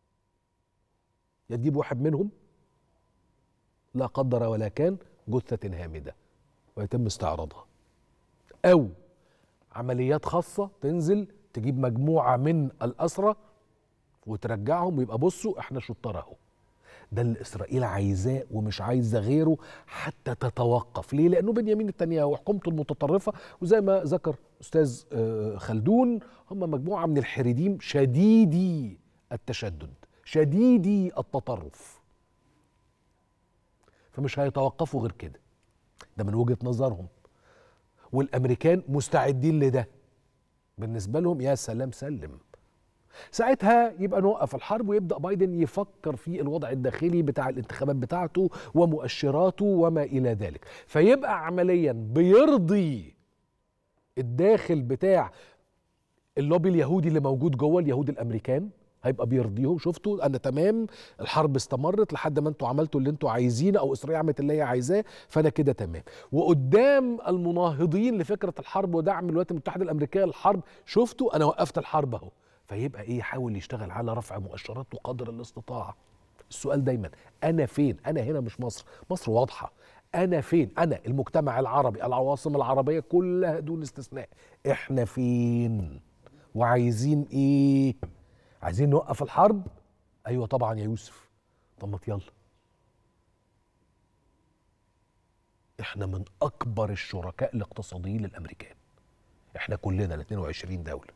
يا تجيب واحد منهم لا قدر ولا كان جثه هامده ويتم استعراضها او عمليات خاصة تنزل تجيب مجموعة من الأسرى وترجعهم ويبقى بصوا احنا شطار اهو ده اللي اسرائيل عايزاه ومش عايزه غيره حتى تتوقف ليه لانه بنيامين نتنياهو وحكومته المتطرفه وزي ما ذكر استاذ آه، خلدون هم مجموعه من الحريديم شديدي التشدد شديدي التطرف فمش هيتوقفوا غير كده ده من وجهه نظرهم والامريكان مستعدين لده بالنسبه لهم يا سلام سلم ساعتها يبقى نوقف الحرب ويبدا بايدن يفكر في الوضع الداخلي بتاع الانتخابات بتاعته ومؤشراته وما الى ذلك فيبقى عمليا بيرضي الداخل بتاع اللوبي اليهودي اللي موجود جوه اليهود الامريكان هيبقى بيرضيهم شفتوا انا تمام الحرب استمرت لحد ما انتوا عملتوا اللي انتوا عايزينه او اسرائيل عملت اللي هي عايزاه فانا كده تمام وقدام المناهضين لفكره الحرب ودعم الولايات المتحده الامريكيه للحرب شفتوا انا وقفت الحرب اهو فيبقى ايه يحاول يشتغل على رفع مؤشراته قدر الاستطاعه السؤال دايما انا فين انا هنا مش مصر مصر واضحه انا فين انا المجتمع العربي العواصم العربيه كلها دون استثناء احنا فين وعايزين ايه عايزين نوقف الحرب ايوه طبعا يا يوسف طب ما يلا احنا من اكبر الشركاء الاقتصاديين للامريكان احنا كلنا ال 22 دوله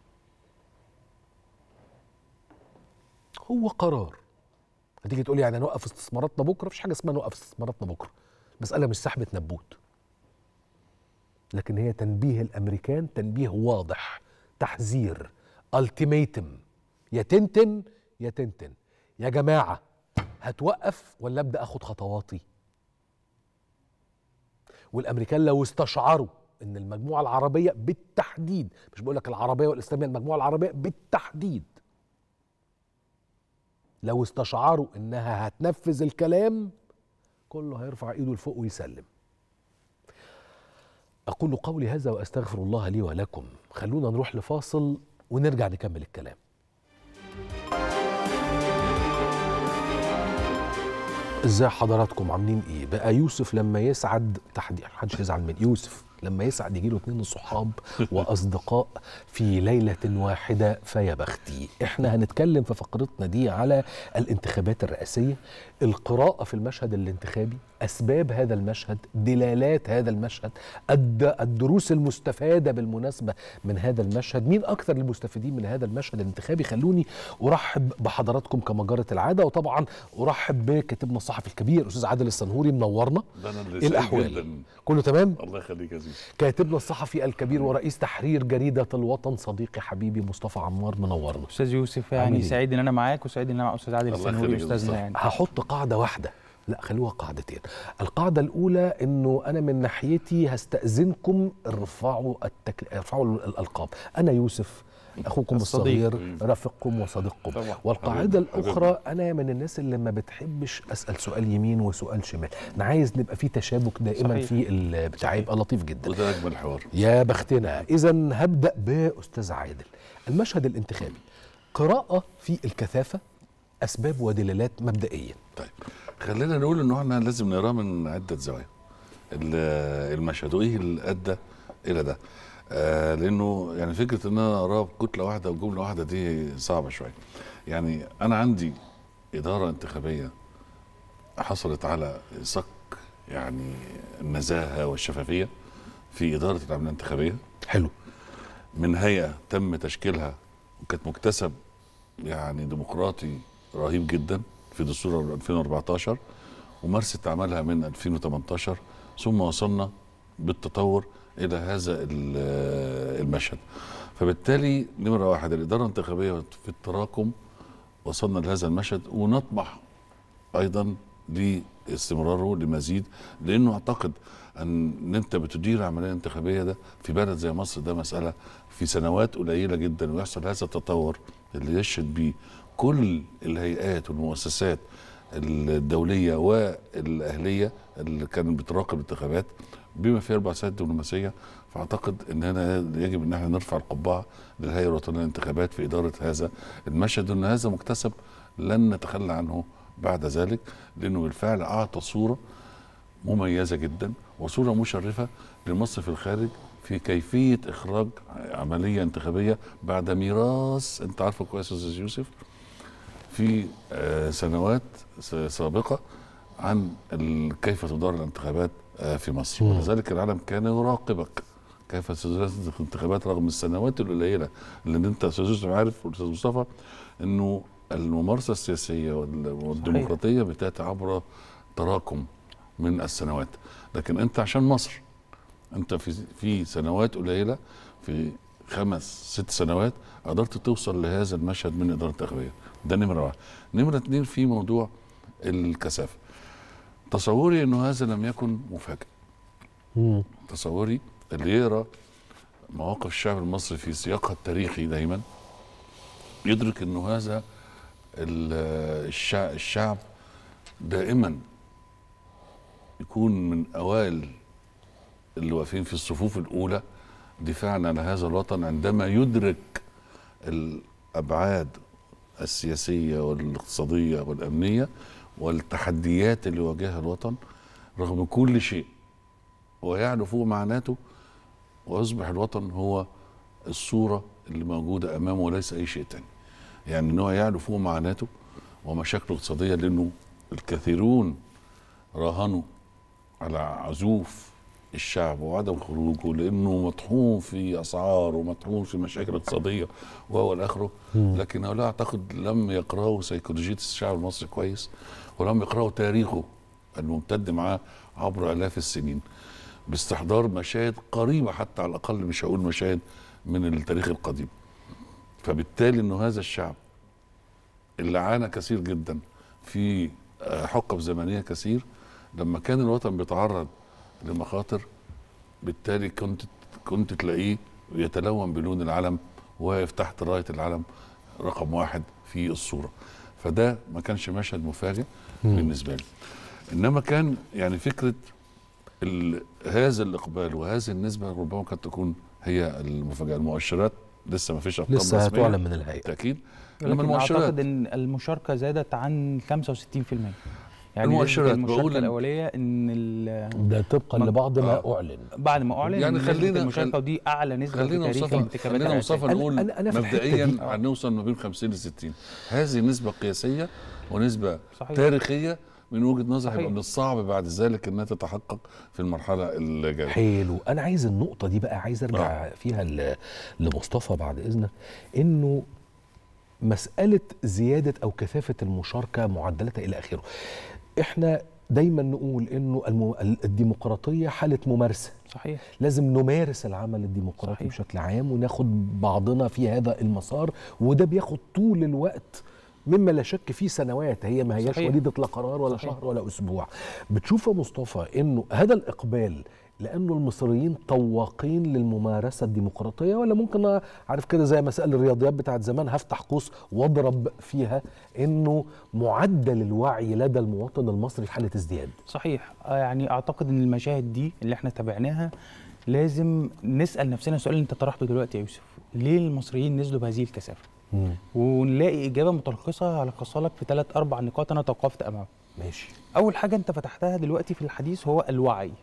هو قرار هتيجي تقول لي يعني نوقف استثماراتنا بكره مفيش حاجه اسمها نوقف استثماراتنا بكره المساله مش سحبه نبوت لكن هي تنبيه الامريكان تنبيه واضح تحذير التيميتم يا تنتن يا تنتن يا جماعه هتوقف ولا ابدا اخد خطواتي والامريكان لو استشعروا ان المجموعه العربيه بالتحديد مش بقول لك العربيه والاسلاميه المجموعه العربيه بالتحديد لو استشعروا انها هتنفذ الكلام كله هيرفع ايده لفوق ويسلم اقول قولي هذا واستغفر الله لي ولكم خلونا نروح لفاصل ونرجع نكمل الكلام ازاي حضراتكم عاملين ايه بقى يوسف لما يسعد تحديد محدش يزعل من يوسف لما يسعد يجيله اتنين صحاب واصدقاء في ليله واحده فيا بختي احنا هنتكلم في فقرتنا دي على الانتخابات الرئاسيه القراءه في المشهد الانتخابي اسباب هذا المشهد دلالات هذا المشهد الد- الدروس المستفاده بالمناسبه من هذا المشهد مين اكثر المستفيدين من هذا المشهد الانتخابي خلوني ارحب بحضراتكم كما جرت العاده وطبعا ارحب بكاتبنا الصحفي الكبير استاذ عادل السنهوري منورنا ده انا اللي ايه سعيد الاحوال جداً. كله تمام الله يخليك يا زيزو كاتبنا الصحفي الكبير ورئيس تحرير جريدة الوطن صديقي حبيبي مصطفى عمار منورنا استاذ يوسف عامل يعني إيه؟ سعيد ان انا معاك وسعيد ان انا مع استاذ عادل الله السنوري يخليك يا استاذنا أستاذ. يعني هحط قاعدة واحدة لا خلوها قاعدتين القاعدة الأولى إنه أنا من ناحيتي هستأذنكم ارفعوا التك... ارفعوا الألقاب أنا يوسف أخوكم الصديق. الصغير رفيقكم وصديقكم طبعا. والقاعدة حبيبي. الأخرى أنا من الناس اللي ما بتحبش أسأل سؤال يمين وسؤال شمال أنا عايز نبقى في تشابك دائما صحيح. في البتاع يبقى لطيف جدا وده اجمل حوار يا بختنا اذا هبدا باستاذ عادل المشهد الانتخابي قراءه في الكثافه اسباب ودلالات مبدئيه طيب خلينا نقول انه احنا لازم نقراه من عده زوايا ال- المشهد وايه اللي ادى الى ده آه لانه يعني فكره ان انا اقراه بكتله واحده او جمله واحده دي صعبه شويه يعني انا عندي اداره انتخابيه حصلت على صك يعني النزاهه والشفافيه في اداره العمليه الانتخابيه حلو من هيئه تم تشكيلها وكانت مكتسب يعني ديمقراطي رهيب جدا في دستور 2014 ومارست عملها من 2018 ثم وصلنا بالتطور الى هذا ال- المشهد فبالتالي نمره واحد الاداره الانتخابيه في التراكم وصلنا لهذا المشهد ونطمح ايضا لاستمراره لمزيد لانه اعتقد ان انت بتدير عمليه انتخابيه ده في بلد زي مصر ده مساله في سنوات قليله جدا ويحصل هذا التطور اللي يشهد بيه كل الهيئات والمؤسسات الدوليه والاهليه اللي كانت بتراقب الانتخابات بما فيها البعثات الدبلوماسيه فاعتقد ان هنا يجب ان احنا نرفع القبعه للهيئه الوطنيه للانتخابات في اداره هذا المشهد وان هذا مكتسب لن نتخلى عنه بعد ذلك لانه بالفعل اعطى صوره مميزه جدا وصوره مشرفه لمصر في الخارج في كيفيه اخراج عمليه انتخابيه بعد ميراث انت عارفه كويس يا استاذ يوسف في آه، سنوات س- سابقه عن ال- كيف تدار الانتخابات آه، في مصر مم. ولذلك العالم كان يراقبك كيف تدار الانتخابات رغم السنوات القليله لان انت استاذ يوسف عارف والاستاذ مصطفى انه الممارسه السياسيه وال- والديمقراطيه بتاتي عبر تراكم من السنوات لكن انت عشان مصر انت في في سنوات قليله في خمس ست سنوات قدرت توصل لهذا المشهد من الاداره الانتخابيه ده نمره واحد نمره اتنين في موضوع الكثافه تصوري انه هذا لم يكن مفاجئ مم. تصوري اللي يقرا مواقف الشعب المصري في سياقها التاريخي دايما يدرك انه هذا ال- الشع- الشعب دائما يكون من اوائل اللي واقفين في الصفوف الاولى دفاعا عن هذا الوطن عندما يدرك الابعاد السياسيه والاقتصاديه والامنيه والتحديات اللي واجهها الوطن رغم كل شيء ويعلو فوق معناته ويصبح الوطن هو الصوره اللي موجوده امامه وليس اي شيء تاني يعني ان هو يعلو فوق معناته ومشاكله الاقتصاديه لانه الكثيرون راهنوا على عزوف الشعب وعدم خروجه لانه مطحون في اسعار ومطحون في مشاكل اقتصاديه وهو الى اخره لكن هؤلاء اعتقد لم يقراوا سيكولوجيه الشعب المصري كويس ولم يقراوا تاريخه الممتد معاه عبر الاف السنين باستحضار مشاهد قريبه حتى على الاقل مش هقول مشاهد من التاريخ القديم فبالتالي انه هذا الشعب اللي عانى كثير جدا في آه، حقب زمنيه كثير لما كان الوطن بيتعرض لمخاطر بالتالي كنت كنت تلاقيه يتلون بلون العلم واقف تحت رايه العلم رقم واحد في الصوره فده ما كانش مشهد مفاجئ بالنسبه لي انما كان يعني فكره ال- هذا الاقبال وهذه النسبه ربما قد تكون هي المفاجاه المؤشرات لسه ما فيش ارقام لسه رسمية هتعلن من الهيئه بالتاكيد انما لكن المؤشرات اعتقد ان المشاركه زادت عن 65% يعني المؤشرات المشاركه بقول إن- الاوليه ان ال- ده طبقا ما- لبعض ما آه. اعلن بعد ما اعلن يعني إن نسبة خلينا- المشاركه خل- ودي اعلى نسبه في خلينا تاريخ مصطفى الانتخابات خلينا مصطفى الرئاسية. نقول أنا- أنا في الحتة مبدئيا دي- هنوصل ما بين 50 ل 60 هذه نسبه قياسيه ونسبه صحيح. تاريخيه من وجهه نظر صحيح. هيبقى من الصعب بعد ذلك انها تتحقق في المرحله اللي جايه حلو انا عايز النقطه دي بقى عايز ارجع فيها ل- لمصطفى بعد اذنك انه مساله زياده او كثافه المشاركه معدلاتها الى اخره احنا دايما نقول انه الم- الديمقراطيه حاله ممارسه صحيح لازم نمارس العمل الديمقراطي صحيح. بشكل عام وناخد بعضنا في هذا المسار وده بياخد طول الوقت مما لا شك فيه سنوات هي ما هياش صحيح. وليده لا قرار ولا صحيح. شهر ولا اسبوع بتشوف يا مصطفى انه هذا الاقبال لانه المصريين طواقين للممارسه الديمقراطيه ولا ممكن عارف كده زي مسائل الرياضيات بتاعت زمان هفتح قوس واضرب فيها انه معدل الوعي لدى المواطن المصري في حاله ازدياد صحيح آه، يعني اعتقد ان المشاهد دي اللي احنا تابعناها لازم نسال نفسنا السؤال اللي انت طرحته دلوقتي يا يوسف ليه المصريين نزلوا بهذه الكثافه ونلاقي اجابه متلخصه هلخصها لك في ثلاث اربع نقاط انا توقفت امامها ماشي اول حاجه انت فتحتها دلوقتي في الحديث هو الوعي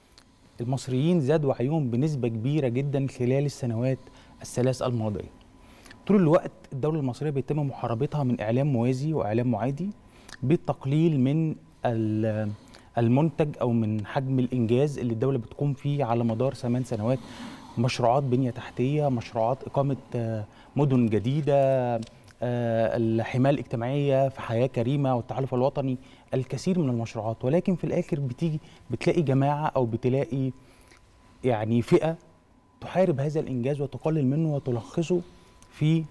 المصريين زاد وعيهم بنسبه كبيره جدا خلال السنوات الثلاث الماضيه طول الوقت الدوله المصريه بيتم محاربتها من اعلام موازي واعلام معادي بالتقليل من المنتج او من حجم الانجاز اللي الدوله بتقوم فيه على مدار ثمان سنوات مشروعات بنيه تحتيه مشروعات اقامه آه، مدن جديده آه، الحمايه الاجتماعيه في حياه كريمه والتحالف الوطني الكثير من المشروعات ولكن في الاخر بتيجي بتلاقي جماعه او بتلاقي يعني فئه تحارب هذا الانجاز وتقلل منه وتلخصه في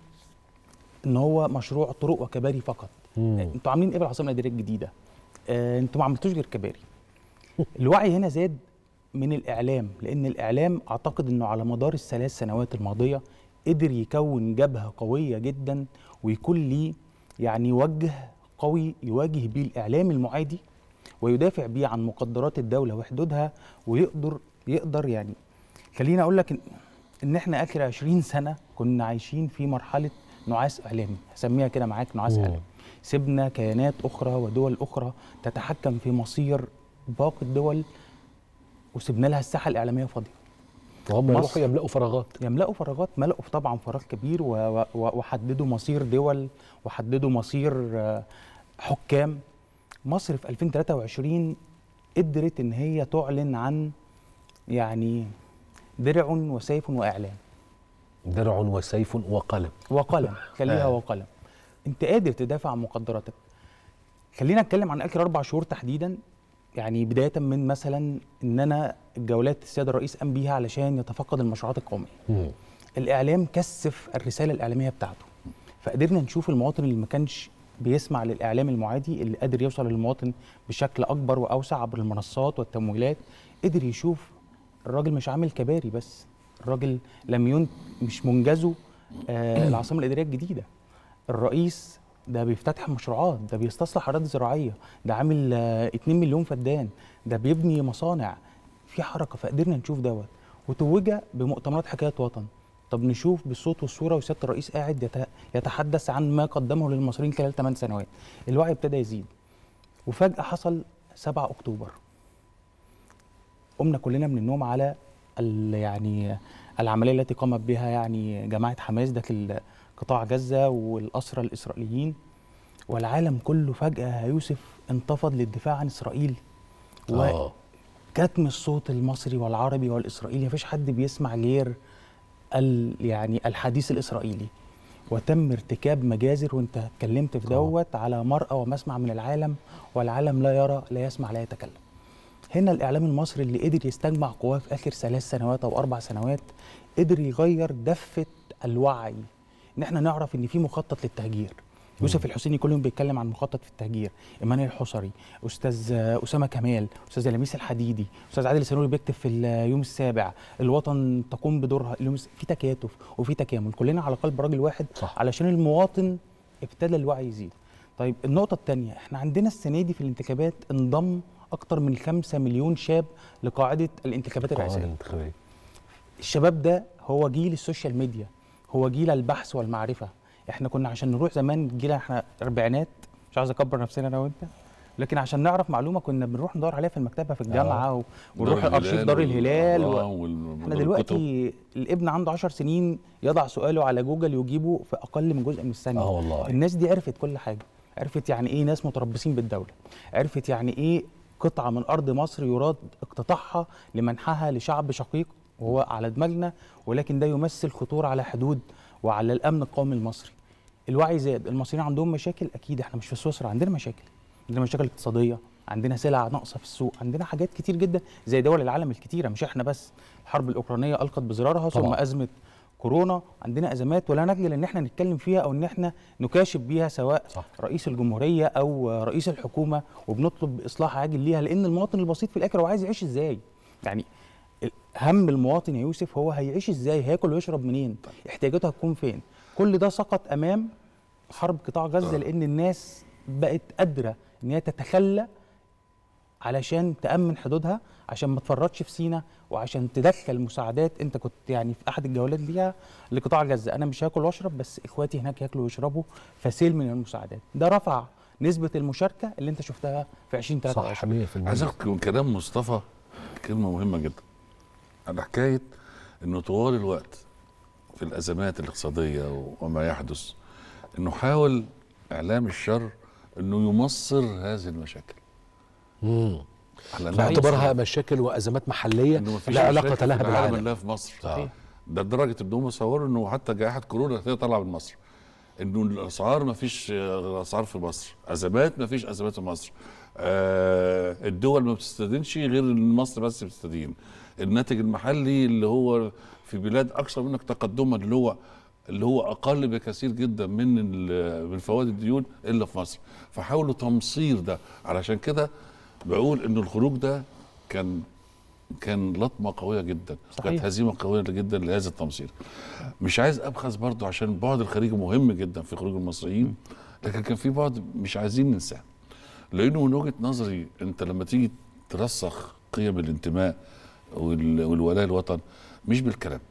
ان هو مشروع طرق وكباري فقط انتوا عاملين ايه بالعاصمه الاداريه الجديده آه انتوا ما عملتوش غير كباري الوعي هنا زاد من الاعلام لان الاعلام اعتقد انه على مدار الثلاث سنوات الماضيه قدر يكون جبهه قويه جدا ويكون ليه يعني وجه قوي يواجه بيه الاعلام المعادي ويدافع بيه عن مقدرات الدوله وحدودها ويقدر يقدر يعني خليني اقول لك إن- ان احنا اخر 20 سنه كنا عايشين في مرحله نعاس اعلامي هسميها كده معاك نعاس مم. اعلامي سيبنا كيانات اخرى ودول اخرى تتحكم في مصير باقي الدول وسيبنا لها الساحه الاعلاميه فاضيه وهم مصر- يروحوا يملأوا فراغات يملأوا فراغات ملأوا طبعا فراغ كبير و- و- و- وحددوا مصير دول وحددوا مصير آه، حكام مصر في 2023 قدرت ان هي تعلن عن يعني درع وسيف واعلام درع وسيف وقلم وقلم خليها آه. وقلم انت قادر تدافع عن مقدراتك خلينا نتكلم عن اخر اربع شهور تحديدا يعني بدايه من مثلا ان انا الجولات السيد الرئيس قام بيها علشان يتفقد المشروعات القوميه مم. الاعلام كثف الرساله الاعلاميه بتاعته فقدرنا نشوف المواطن اللي ما كانش بيسمع للاعلام المعادي اللي قادر يوصل للمواطن بشكل اكبر واوسع عبر المنصات والتمويلات قدر يشوف الراجل مش عامل كباري بس الراجل لم ين مش منجزه آه العاصمه الاداريه الجديده الرئيس ده بيفتتح مشروعات ده بيستصلح اراضي زراعيه ده عامل آه 2 مليون فدان ده بيبني مصانع في حركه فقدرنا نشوف دوت وتوج بمؤتمرات حكايه وطن طب نشوف بالصوت والصوره وسياده الرئيس قاعد يت- يتحدث عن ما قدمه للمصريين خلال 8 سنوات الوعي ابتدى يزيد وفجاه حصل 7 اكتوبر قمنا كلنا من النوم على ال- يعني العمليه التي قامت بها يعني جماعه حماس داخل قطاع غزه والاسرى الاسرائيليين والعالم كله فجاه يا يوسف انتفض للدفاع عن اسرائيل اه كتم الصوت المصري والعربي والاسرائيلي مفيش حد بيسمع غير ال يعني الحديث الاسرائيلي وتم ارتكاب مجازر وانت اتكلمت في دوت على مرأى ومسمع من العالم والعالم لا يرى لا يسمع لا يتكلم هنا الاعلام المصري اللي قدر يستجمع قواه في اخر ثلاث سنوات او اربع سنوات قدر يغير دفه الوعي ان احنا نعرف ان في مخطط للتهجير يوسف الحسيني كل يوم بيتكلم عن مخطط في التهجير ايمان الحصري استاذ آه، اسامه كمال استاذ لميس الحديدي استاذ عادل السنوري بيكتب في اليوم السابع الوطن تقوم بدورها اليوم الس- في تكاتف وفي تكامل كلنا على قلب راجل واحد صح. علشان المواطن ابتدى الوعي يزيد طيب النقطه الثانيه احنا عندنا السنه دي في الانتخابات انضم اكتر من 5 مليون شاب لقاعده الانتخابات قواعد الرئاسيه الانتخابيه الشباب ده هو جيل السوشيال ميديا هو جيل البحث والمعرفه احنا كنا عشان نروح زمان جيل احنا اربعينات مش عاوز اكبر نفسنا انا وانت لكن عشان نعرف معلومه كنا بنروح ندور عليها في المكتبه في الجامعه و... ونروح الارشيف دار الهلال و... احنا دلوقتي الابن عنده 10 سنين يضع سؤاله على جوجل يجيبه في اقل من جزء من الثانيه اه والله الناس دي عرفت كل حاجه عرفت يعني ايه ناس متربصين بالدوله عرفت يعني ايه قطعه من ارض مصر يراد اقتطاعها لمنحها لشعب شقيق وهو على دماغنا ولكن ده يمثل خطوره على حدود وعلى الامن القومي المصري الوعي زاد المصريين عندهم مشاكل اكيد احنا مش في سويسرا عندنا مشاكل عندنا مشاكل اقتصاديه عندنا سلع ناقصه في السوق عندنا حاجات كتير جدا زي دول العالم الكتيره مش احنا بس الحرب الاوكرانيه القت بزرارها ثم طبعاً. ازمه كورونا عندنا ازمات ولا نجل ان احنا نتكلم فيها او ان احنا نكاشف بيها سواء صح. رئيس الجمهوريه او رئيس الحكومه وبنطلب اصلاح عاجل ليها لان المواطن البسيط في الاخر هو عايز يعيش ازاي يعني هم المواطن يا يوسف هو هيعيش ازاي هياكل ويشرب منين احتياجاته هتكون فين كل ده سقط امام حرب قطاع غزه لان الناس بقت قادره ان هي تتخلى علشان تامن حدودها عشان ما تفرطش في سينا وعشان تدخل مساعدات انت كنت يعني في احد الجولات ليها لقطاع غزه انا مش هاكل واشرب بس اخواتي هناك ياكلوا ويشربوا فسيل من المساعدات ده رفع نسبه المشاركه اللي انت شفتها في 2023 صح 100% عايز اخد من كلام مصطفى كلمه مهمه جدا على حكايه انه طوال الوقت في الازمات الاقتصاديه وما يحدث انه حاول اعلام الشر انه يمصر هذه المشاكل مم. على إنها باعتبارها مصر. مشاكل وازمات محليه انه مفيش لا علاقه مشاكل لها في العالم بالعالم الا في مصر صحيح. ده لدرجه انهم صوروا انه حتى جائحه كورونا هي طالعه من مصر انه الاسعار ما فيش اسعار في مصر ازمات ما فيش ازمات في مصر آه الدول ما بتستدينش غير ان مصر بس بتستدين الناتج المحلي اللي هو في بلاد اكثر منك تقدما اللي هو اللي هو اقل بكثير جدا من ال- من فوائد الديون الا في مصر فحاولوا تمصير ده علشان كده بقول انه الخروج ده كان كان لطمه قويه جدا صحيح. كانت هزيمه قويه جدا لهذا التمصير مش عايز ابخس برضو عشان البعد الخارجي مهم جدا في خروج المصريين لكن كان في بعد مش عايزين ننساه لانه من وجهه نظري انت لما تيجي ترسخ قيم الانتماء وال- والولاء الوطن مش بالكلام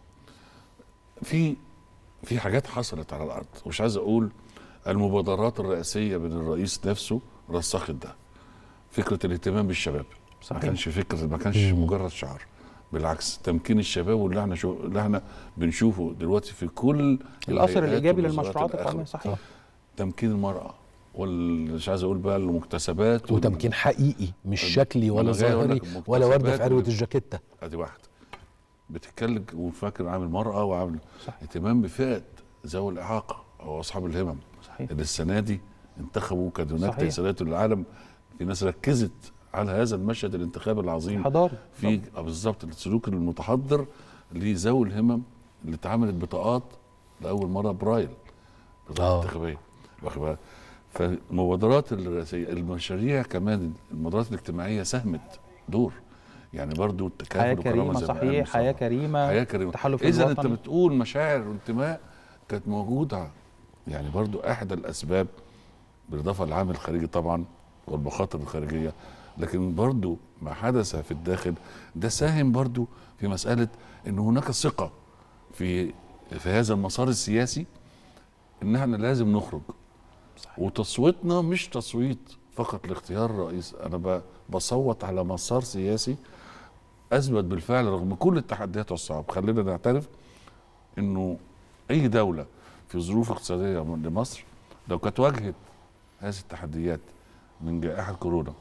في في حاجات حصلت على الارض مش عايز اقول المبادرات الرئاسيه من الرئيس نفسه رسخت ده فكره الاهتمام بالشباب ما صحيح. كانش فكره ما كانش مجرد شعار بالعكس تمكين الشباب واللي احنا شو اللي احنا بنشوفه دلوقتي في كل الاثر الهيئات الايجابي والوزارات للمشروعات الآخرة. القوميه صحيح تمكين المراه وال- مش عايز اقول بقى المكتسبات وال- وتمكين حقيقي مش طب شكلي ما ولا أنا جاي أقول ظاهري لك ولا ورده المكتسبات في عروه اللي- الجاكيته ادي واحد بتتكلم وفاكر عامل مرأة وعامل صحيح. اهتمام بفئة ذوي الإعاقة أو أصحاب الهمم صحيح اللي السنة دي انتخبوا كان هناك صحيح. تيسيرات للعالم في ناس ركزت على هذا المشهد الانتخابي العظيم حضاري في آه بالظبط السلوك المتحضر لذوي الهمم اللي اتعملت بطاقات لأول مرة برايل بطاقة آه. انتخابية واخد بالك؟ فالمبادرات الرئاسية المشاريع كمان المبادرات الاجتماعية ساهمت دور يعني برضو التكافل حياه والكرامة كريمه زي ما قال صحيح مصطفى. حياه كريمه حياه كريمه تحالف اذا انت الوطني. بتقول مشاعر وانتماء كانت موجوده يعني برضو احدى الاسباب بالاضافه للعامل الخارجي طبعا والمخاطر الخارجيه لكن برضو ما حدث في الداخل ده ساهم برضو في مساله ان هناك ثقه في في هذا المسار السياسي ان احنا لازم نخرج صحيح. وتصويتنا مش تصويت فقط لاختيار رئيس انا ب- بصوت على مسار سياسي اثبت بالفعل رغم كل التحديات والصعاب خلينا نعترف انه اي دوله في ظروف اقتصاديه لمصر لو كانت واجهت هذه التحديات من جائحه كورونا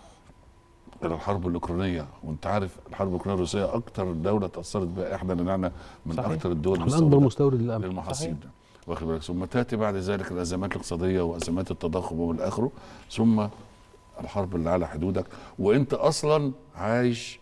الى الحرب الاوكرانيه وانت عارف الحرب الاوكرانيه الروسيه اكثر دوله تاثرت بها احنا لان احنا من صحيح. اكثر الدول احنا اكبر المستوردة مستورد للقمح للمحاصيل واخد بالك ثم تاتي بعد ذلك الازمات الاقتصاديه وازمات التضخم والى اخره ثم الحرب اللي على حدودك وانت اصلا عايش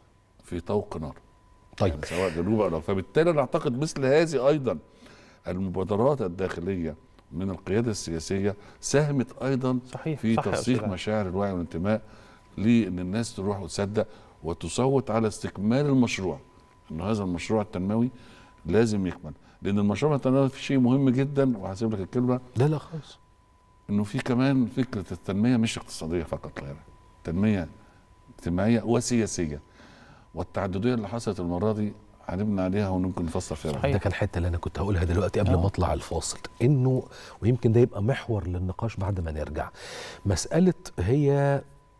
في طوق نار طيب يعني سواء جنوب او فبالتالي انا اعتقد مثل هذه ايضا المبادرات الداخليه من القياده السياسيه ساهمت ايضا صحيح في صح يا ترسيخ أستاذ. مشاعر الوعي والانتماء لان الناس تروح وتصدق وتصوت على استكمال المشروع انه هذا المشروع التنموي لازم يكمل لان المشروع التنموي في شيء مهم جدا وهسيب لك الكلمه لا لا خالص انه في كمان فكره التنميه مش اقتصاديه فقط لا غير تنميه اجتماعيه وسياسيه والتعدديه اللي حصلت المره دي هنبني عليها ونمكن نفسر فيها صحيح. ده كان الحته اللي انا كنت هقولها دلوقتي قبل آه. ما اطلع الفاصل انه ويمكن ده يبقى محور للنقاش بعد ما نرجع مساله هي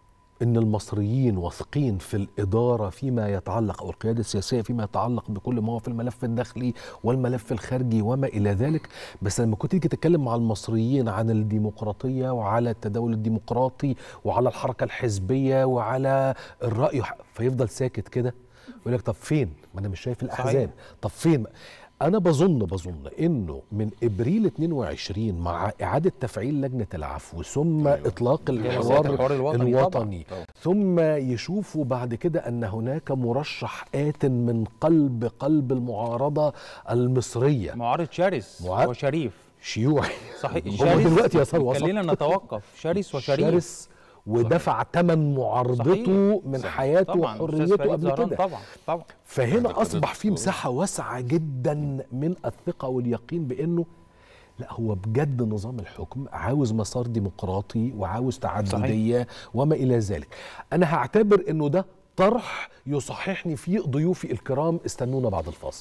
ان المصريين واثقين في الاداره فيما يتعلق او القياده السياسيه فيما يتعلق بكل ما هو في الملف الداخلي والملف الخارجي وما الى ذلك بس لما كنت تيجي تتكلم مع المصريين عن الديمقراطيه وعلى التداول الديمقراطي وعلى الحركه الحزبيه وعلى الراي فيفضل ساكت كده يقول لك طب فين؟ ما انا مش شايف الاحزاب طب فين؟ انا بظن بظن انه من ابريل 22 مع اعاده تفعيل لجنه العفو ثم أيوة. اطلاق جلسات الحوار الحوار الوطني الوطني طبعاً. ثم يشوفوا بعد كده ان هناك مرشح آت من قلب قلب المعارضه المصريه معارض شرس معارض- وشريف شيوعي صحيح هو دلوقتي يصار وسط خلينا نتوقف شرس وشريف شرس ودفع ثمن معارضته من صحيح. حياته طبعا أستاذ وحريته فريد قبل زهران كده طبعا طبعا هذا فهنا قضية اصبح في الدكتور. مساحه واسعه جدا من الثقه واليقين بانه لا هو بجد نظام الحكم عاوز مسار ديمقراطي وعاوز تعدديه وما الى ذلك انا هعتبر انه ده طرح يصححني فيه ضيوفي الكرام استنونا بعد الفاصل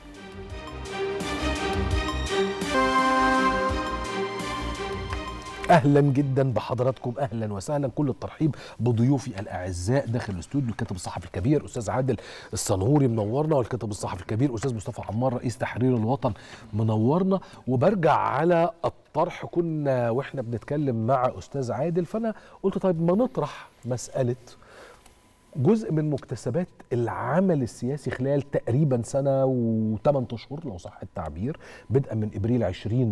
اهلا جدا بحضراتكم اهلا وسهلا كل الترحيب بضيوفي الاعزاء داخل الاستوديو الكاتب الصحفي الكبير استاذ عادل الصنهوري منورنا والكاتب الصحفي الكبير استاذ مصطفى عمار رئيس تحرير الوطن منورنا وبرجع على الطرح كنا واحنا بنتكلم مع استاذ عادل فانا قلت طيب ما نطرح مساله جزء من مكتسبات العمل السياسي خلال تقريبا سنة وثمان أشهر لو صح التعبير بدءا من إبريل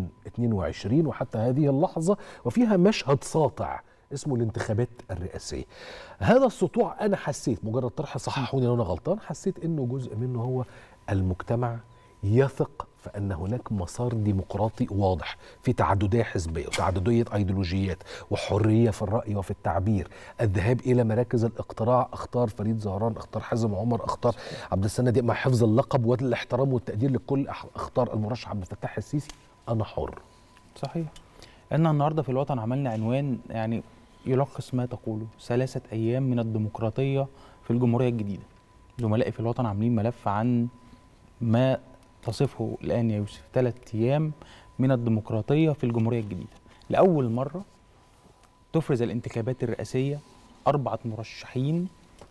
2022 وحتى هذه اللحظة وفيها مشهد ساطع اسمه الانتخابات الرئاسية هذا السطوع أنا حسيت مجرد طرح صححوني لو أنا غلطان حسيت أنه جزء منه هو المجتمع يثق فان هناك مسار ديمقراطي واضح في تعدديه حزبيه وتعدديه ايديولوجيات وحريه في الراي وفي التعبير الذهاب الى مراكز الاقتراع اختار فريد زهران اختار حازم عمر اختار عبد السند مع حفظ اللقب والاحترام والتقدير للكل اختار المرشح عبد الفتاح السيسي انا حر صحيح ان النهارده في الوطن عملنا عنوان يعني يلخص ما تقوله ثلاثه ايام من الديمقراطيه في الجمهوريه الجديده زملائي في الوطن عاملين ملف عن ما تصفه الآن يا يوسف ثلاث أيام من الديمقراطية في الجمهورية الجديدة لأول مرة تفرز الانتخابات الرئاسية أربعة مرشحين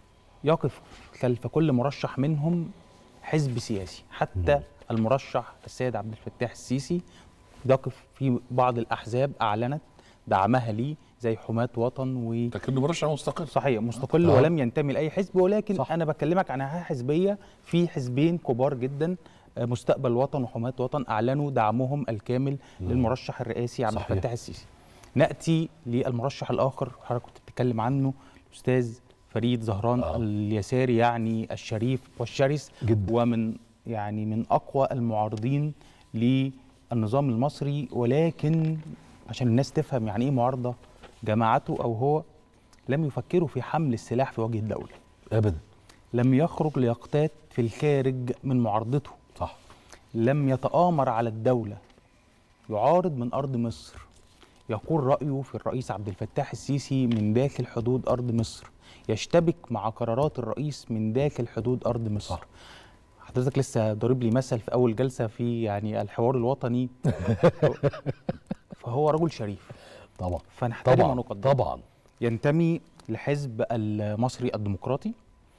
يقف خلف كل مرشح منهم حزب سياسي حتى المرشح السيد عبد الفتاح السيسي يقف في بعض الأحزاب أعلنت دعمها ليه زي حماة وطن و لكنه مرشح مستقل صحيح مستقل آه. ولم ينتمي لاي حزب ولكن صح. صح. انا بكلمك عن حاجه حزبيه في حزبين كبار جدا آه، مستقبل وطن وحماة وطن اعلنوا دعمهم الكامل للمرشح الرئاسي عبد صحيح. الفتاح السيسي ناتي للمرشح الاخر حضرتك كنت بتتكلم عنه الاستاذ فريد زهران آه. آه. اليساري يعني الشريف والشرس جدا. ومن يعني من اقوى المعارضين للنظام المصري ولكن عشان الناس تفهم يعني ايه معارضه جماعته او هو لم يفكروا في حمل السلاح في وجه الدوله ابدا لم يخرج ليقتات في الخارج من معارضته صح لم يتآمر على الدولة يعارض من أرض مصر يقول رأيه في الرئيس عبد الفتاح السيسي من داخل حدود أرض مصر يشتبك مع قرارات الرئيس من داخل حدود أرض مصر صح. حضرتك لسه ضارب لي مثل في أول جلسة في يعني الحوار الوطني فهو رجل شريف طبعا فنحترم طبعا ونقدر طبعا ينتمي لحزب المصري الديمقراطي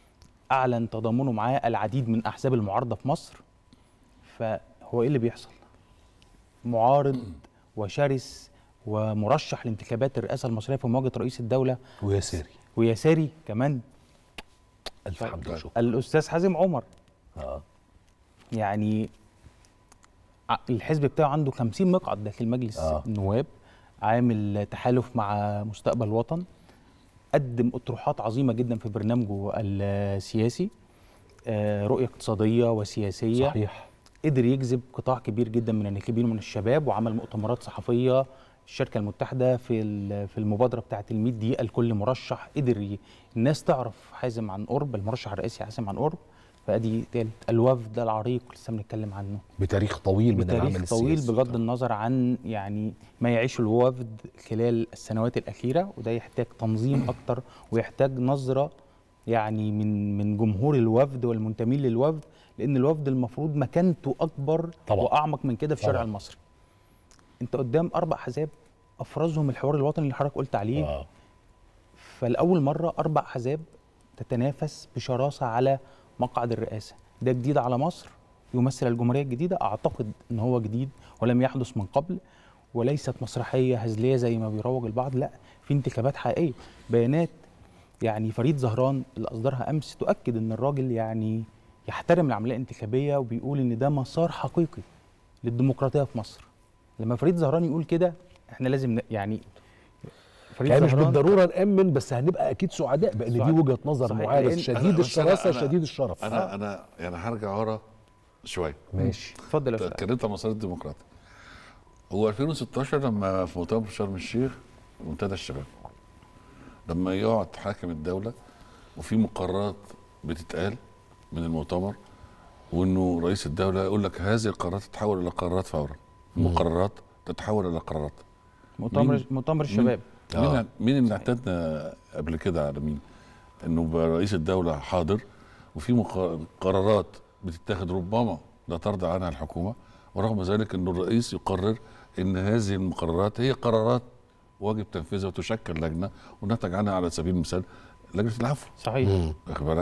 اعلن تضامنه معاه العديد من احزاب المعارضه في مصر فهو ايه اللي بيحصل معارض وشرس ومرشح لانتخابات الرئاسه المصريه في مواجهه رئيس الدوله ويساري ويساري كمان الف حمد وشكر الاستاذ حازم عمر اه يعني ع- الحزب بتاعه عنده 50 مقعد داخل مجلس آه. آه. النواب عامل تحالف مع مستقبل وطن قدم اطروحات عظيمه جدا في برنامجه السياسي آه، رؤيه اقتصاديه وسياسيه صحيح قدر يجذب قطاع كبير جدا من الناخبين ومن الشباب وعمل مؤتمرات صحفيه الشركه المتحده في ال- في المبادره بتاعه ال 100 دقيقه لكل مرشح قدر ي- الناس تعرف حازم عن قرب المرشح الرئاسي حازم عن قرب فادي تالت الوفد العريق لسه بنتكلم عنه بتاريخ طويل من العمل بتاريخ طويل السياسي. بغض النظر عن يعني ما يعيشه الوفد خلال السنوات الأخيرة وده يحتاج تنظيم أكتر ويحتاج نظرة يعني من من جمهور الوفد والمنتمين للوفد لأن الوفد المفروض مكانته أكبر طبعا. وأعمق من كده في الشارع طبعا. المصري أنت قدام أربع أحزاب أفرزهم الحوار الوطني اللي حضرتك قلت عليه آه. فلأول مرة أربع أحزاب تتنافس بشراسة على مقعد الرئاسة ده جديد على مصر يمثل الجمهورية الجديدة أعتقد أن هو جديد ولم يحدث من قبل وليست مسرحية هزلية زي ما بيروج البعض لا في انتخابات حقيقية بيانات يعني فريد زهران اللي أصدرها أمس تؤكد أن الراجل يعني يحترم العملية الانتخابية وبيقول أن ده مسار حقيقي للديمقراطية في مصر لما فريد زهران يقول كده احنا لازم ن- يعني فريد يعني مش زهران- بالضروره نامن بس هنبقى اكيد سعداء بان دي سعداء. وجهه نظر صحيح، معارض لأن- أنا- شديد بس الشراسه أنا- أنا- شديد الشرف انا انا يعني هرجع ورا شويه ماشي اتفضل يا أستاذ. اتكلمت عن مسار الديمقراطي هو 2016 لما في مؤتمر في شرم الشيخ منتدى الشباب لما يقعد حاكم الدوله وفي مقررات بتتقال من المؤتمر وانه رئيس الدوله يقول لك هذه القرارات تتحول الى قرارات فورا المقررات تتحول الى قرارات مؤتمر مين- مؤتمر الشباب مين آه. مين اللي اعتدنا قبل كده على مين؟ انه بقى رئيس الدوله حاضر وفي مق- قرارات بتتاخد ربما لا ترضى عنها الحكومه ورغم ذلك انه الرئيس يقرر ان هذه المقررات هي قرارات واجب تنفيذها وتشكل لجنه ونتج عنها على سبيل المثال لجنه العفو صحيح واخد بالك؟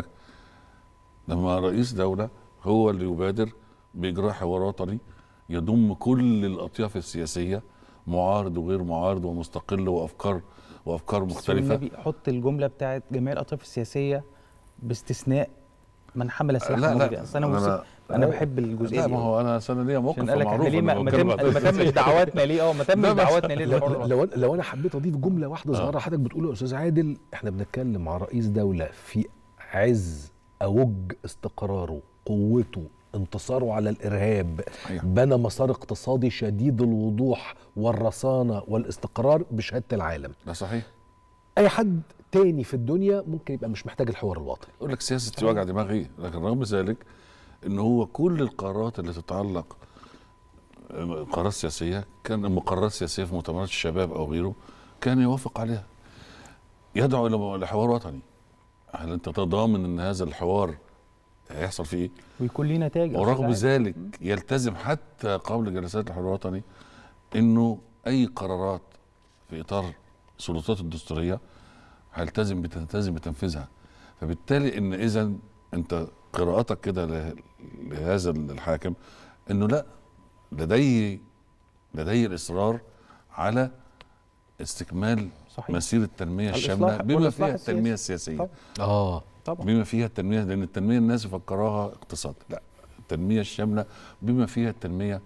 لما رئيس دوله هو اللي يبادر باجراء حوار وطني يضم كل الاطياف السياسيه معارض وغير معارض ومستقل وافكار وافكار بس مختلفه والنبي حط الجمله بتاعت جميع الاطراف السياسيه باستثناء من حمل سلاح لا ناري. لا أصل انا بص- انا بحب الجزئيه لا دي ما هو انا انا ليا موقف عشان قال لك معروف ليه ما أنا ما بتكلم تم- عن- ما تمش دعواتنا ليه اه ما تمش لا، بس- دعواتنا ليه لو, للحوار ده؟ لو, لو انا حبيت اضيف جمله واحده صغيره حضرتك بتقول يا استاذ عادل احنا بنتكلم مع رئيس دوله في عز اوج استقراره قوته انتصاره على الارهاب صحيح. بنى مسار اقتصادي شديد الوضوح والرصانه والاستقرار بشهاده العالم ده صحيح اي حد تاني في الدنيا ممكن يبقى مش محتاج الحوار الوطني يقول لك سياسه وجع دماغ ايه لكن رغم ذلك ان هو كل القرارات اللي تتعلق آه، قرارات سياسيه كان مقررات سياسيه في مؤتمرات الشباب او غيره كان يوافق عليها يدعو الى لحوار وطني هل انت تضامن ان هذا الحوار هيحصل فيه ايه؟ ويكون ليه نتائج يا ورغم أستاذ عادل. ذلك يلتزم حتى قبل جلسات الحوار الوطني انه اي قرارات في اطار سلطات الدستوريه هيلتزم بتلتزم بتنفيذها فبالتالي ان اذا انت قراءتك كده له- لهذا الحاكم انه لا لديه لديه الاصرار على استكمال صحيح. مسيره التنميه الإصلاح- الشامله بما والإصلاح فيها التنميه السياسي. السياسيه طبعا. اه طبعا بما فيها التنميه لان التنميه الناس يفكروها اقتصاد لا التنميه الشامله بما فيها التنميه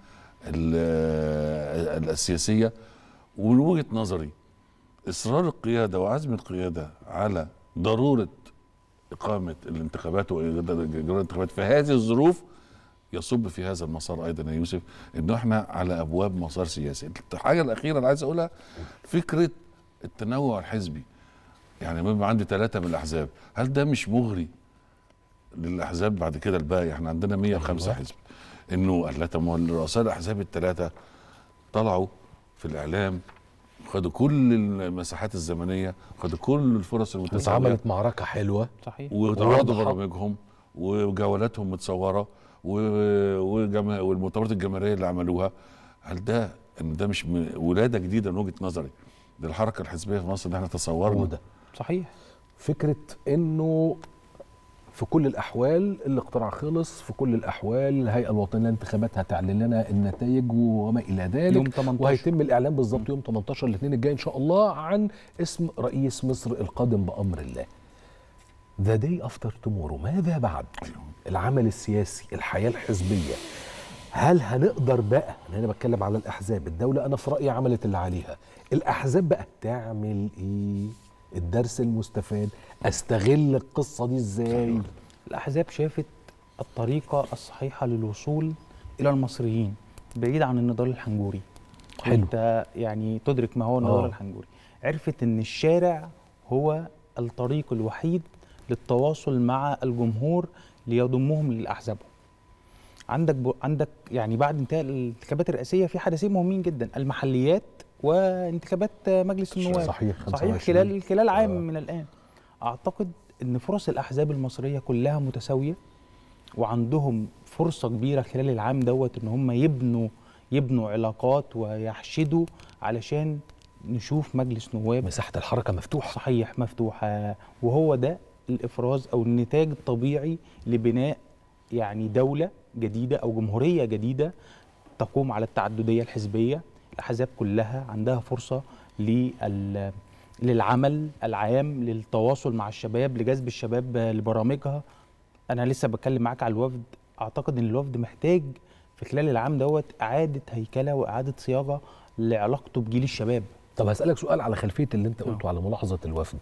ال- السياسيه ومن وجهه نظري اصرار القياده وعزم القياده على ضروره اقامه الانتخابات واجراء الانتخابات في هذه الظروف يصب في هذا المسار ايضا يا يوسف انه احنا على ابواب مسار سياسي الحاجه الاخيره اللي عايز اقولها فكره التنوع الحزبي يعني بيبقى عندي ثلاثه من الاحزاب هل ده مش مغري للاحزاب بعد كده الباقي احنا عندنا 105 أيوة. حزب انه لا طب ما هو رؤساء الاحزاب الثلاثه طلعوا في الاعلام خدوا كل المساحات الزمنيه خدوا كل الفرص المتساويه اتعملت معركه حلوه صحيح وتعرضوا واضحة. برامجهم وجولاتهم متصوره و- وجما والمؤتمرات الجماهيريه اللي عملوها هل ده ان ده مش م- ولاده جديده من وجهه نظري للحركه الحزبيه في مصر اللي احنا تصورنا وده صحيح فكره انه في كل الاحوال الاقتراع خلص في كل الاحوال الهيئه الوطنيه للانتخابات هتعلن لنا النتائج وما الى ذلك يوم 18 وهيتم الاعلان بالظبط يوم 18 الاثنين الجاي ان شاء الله عن اسم رئيس مصر القادم بامر الله ذا داي افتر تومورو ماذا بعد العمل السياسي الحياه الحزبيه هل هنقدر بقى انا هنا بتكلم على الاحزاب الدوله انا في رايي عملت اللي عليها الاحزاب بقى تعمل ايه الدرس المستفاد استغل القصه دي ازاي الاحزاب شافت الطريقه الصحيحه للوصول الى المصريين بعيد عن النضال الحنجوري حلو. انت يعني تدرك ما هو النضال آه. الحنجوري عرفت ان الشارع هو الطريق الوحيد للتواصل مع الجمهور ليضمهم لاحزابهم عندك ب... عندك يعني بعد انتهاء الانتخابات الرئاسيه في حدثين مهمين جدا المحليات وانتخابات مجلس النواب صحيح صحيح 25. خلال خلال عام آه. من الان اعتقد ان فرص الاحزاب المصريه كلها متساويه وعندهم فرصه كبيره خلال العام دوت ان هم يبنوا يبنوا علاقات ويحشدوا علشان نشوف مجلس نواب مساحه الحركه مفتوحه صحيح مفتوحه وهو ده الافراز او النتاج الطبيعي لبناء يعني دوله جديده او جمهوريه جديده تقوم على التعدديه الحزبيه الاحزاب كلها عندها فرصه لل للعمل العام للتواصل مع الشباب لجذب الشباب لبرامجها انا لسه بتكلم معاك على الوفد اعتقد ان الوفد محتاج في خلال العام دوت اعاده هيكله واعاده صياغه لعلاقته بجيل الشباب طب هسألك سؤال على خلفية اللي انت قلته على ملاحظة الوفد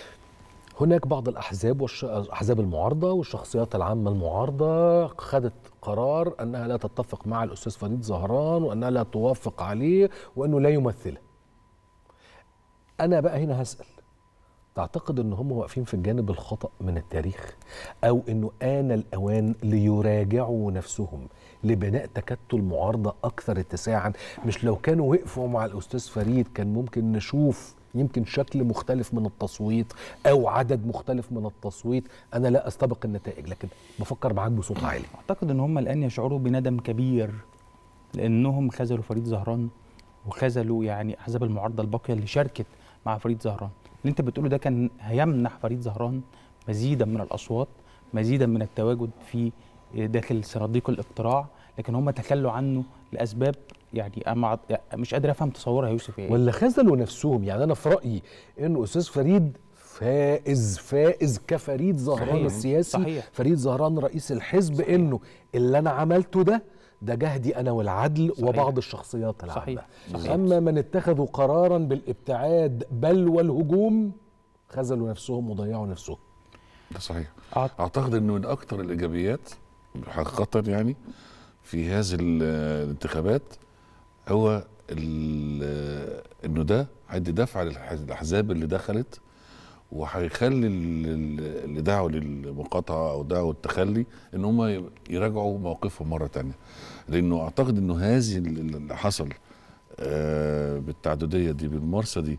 هناك بعض الأحزاب والأحزاب المعارضة والشخصيات العامة المعارضة خدت قرار أنها لا تتفق مع الأستاذ فريد زهران وأنها لا توافق عليه وأنه لا يمثله أنا بقى هنا هسأل تعتقد ان هم واقفين في الجانب الخطا من التاريخ او انه آن الاوان ليراجعوا نفسهم لبناء تكتل معارضه اكثر اتساعا مش لو كانوا وقفوا مع الاستاذ فريد كان ممكن نشوف يمكن شكل مختلف من التصويت او عدد مختلف من التصويت انا لا استبق النتائج لكن بفكر معاك بصوت عالي اعتقد ان هم الان يشعروا بندم كبير لانهم خذلوا فريد زهران وخذلوا يعني احزاب المعارضه الباقيه اللي شاركت مع فريد زهران اللي انت بتقوله ده كان هيمنح فريد زهران مزيدا من الاصوات مزيدا من التواجد في داخل صناديق الاقتراع لكن هم تخلوا عنه لاسباب يعني انا مش قادر افهم تصورها يا يوسف ايه ولا خذلوا نفسهم يعني انا في رايي انه استاذ فريد فائز فائز كفريد زهران صحيح. السياسي صحيح. فريد زهران رئيس الحزب انه اللي انا عملته ده ده جهدي انا والعدل صحيح. وبعض الشخصيات العامه صحيح. صحيح. اما من اتخذوا قرارا بالابتعاد بل والهجوم خذلوا نفسهم وضيعوا نفسهم ده صحيح أعت- اعتقد انه من اكثر الايجابيات حقيقه يعني في هذه ال- الانتخابات هو ال- انه ده هيدي دفعه للاحزاب اللي دخلت وهيخلي ال- ال- اللي دعوا للمقاطعه او دعوا التخلي ان هم يراجعوا موقفهم مره تانية لانه اعتقد انه هذه ال- اللي حصل آه، بالتعدديه دي بالممارسه دي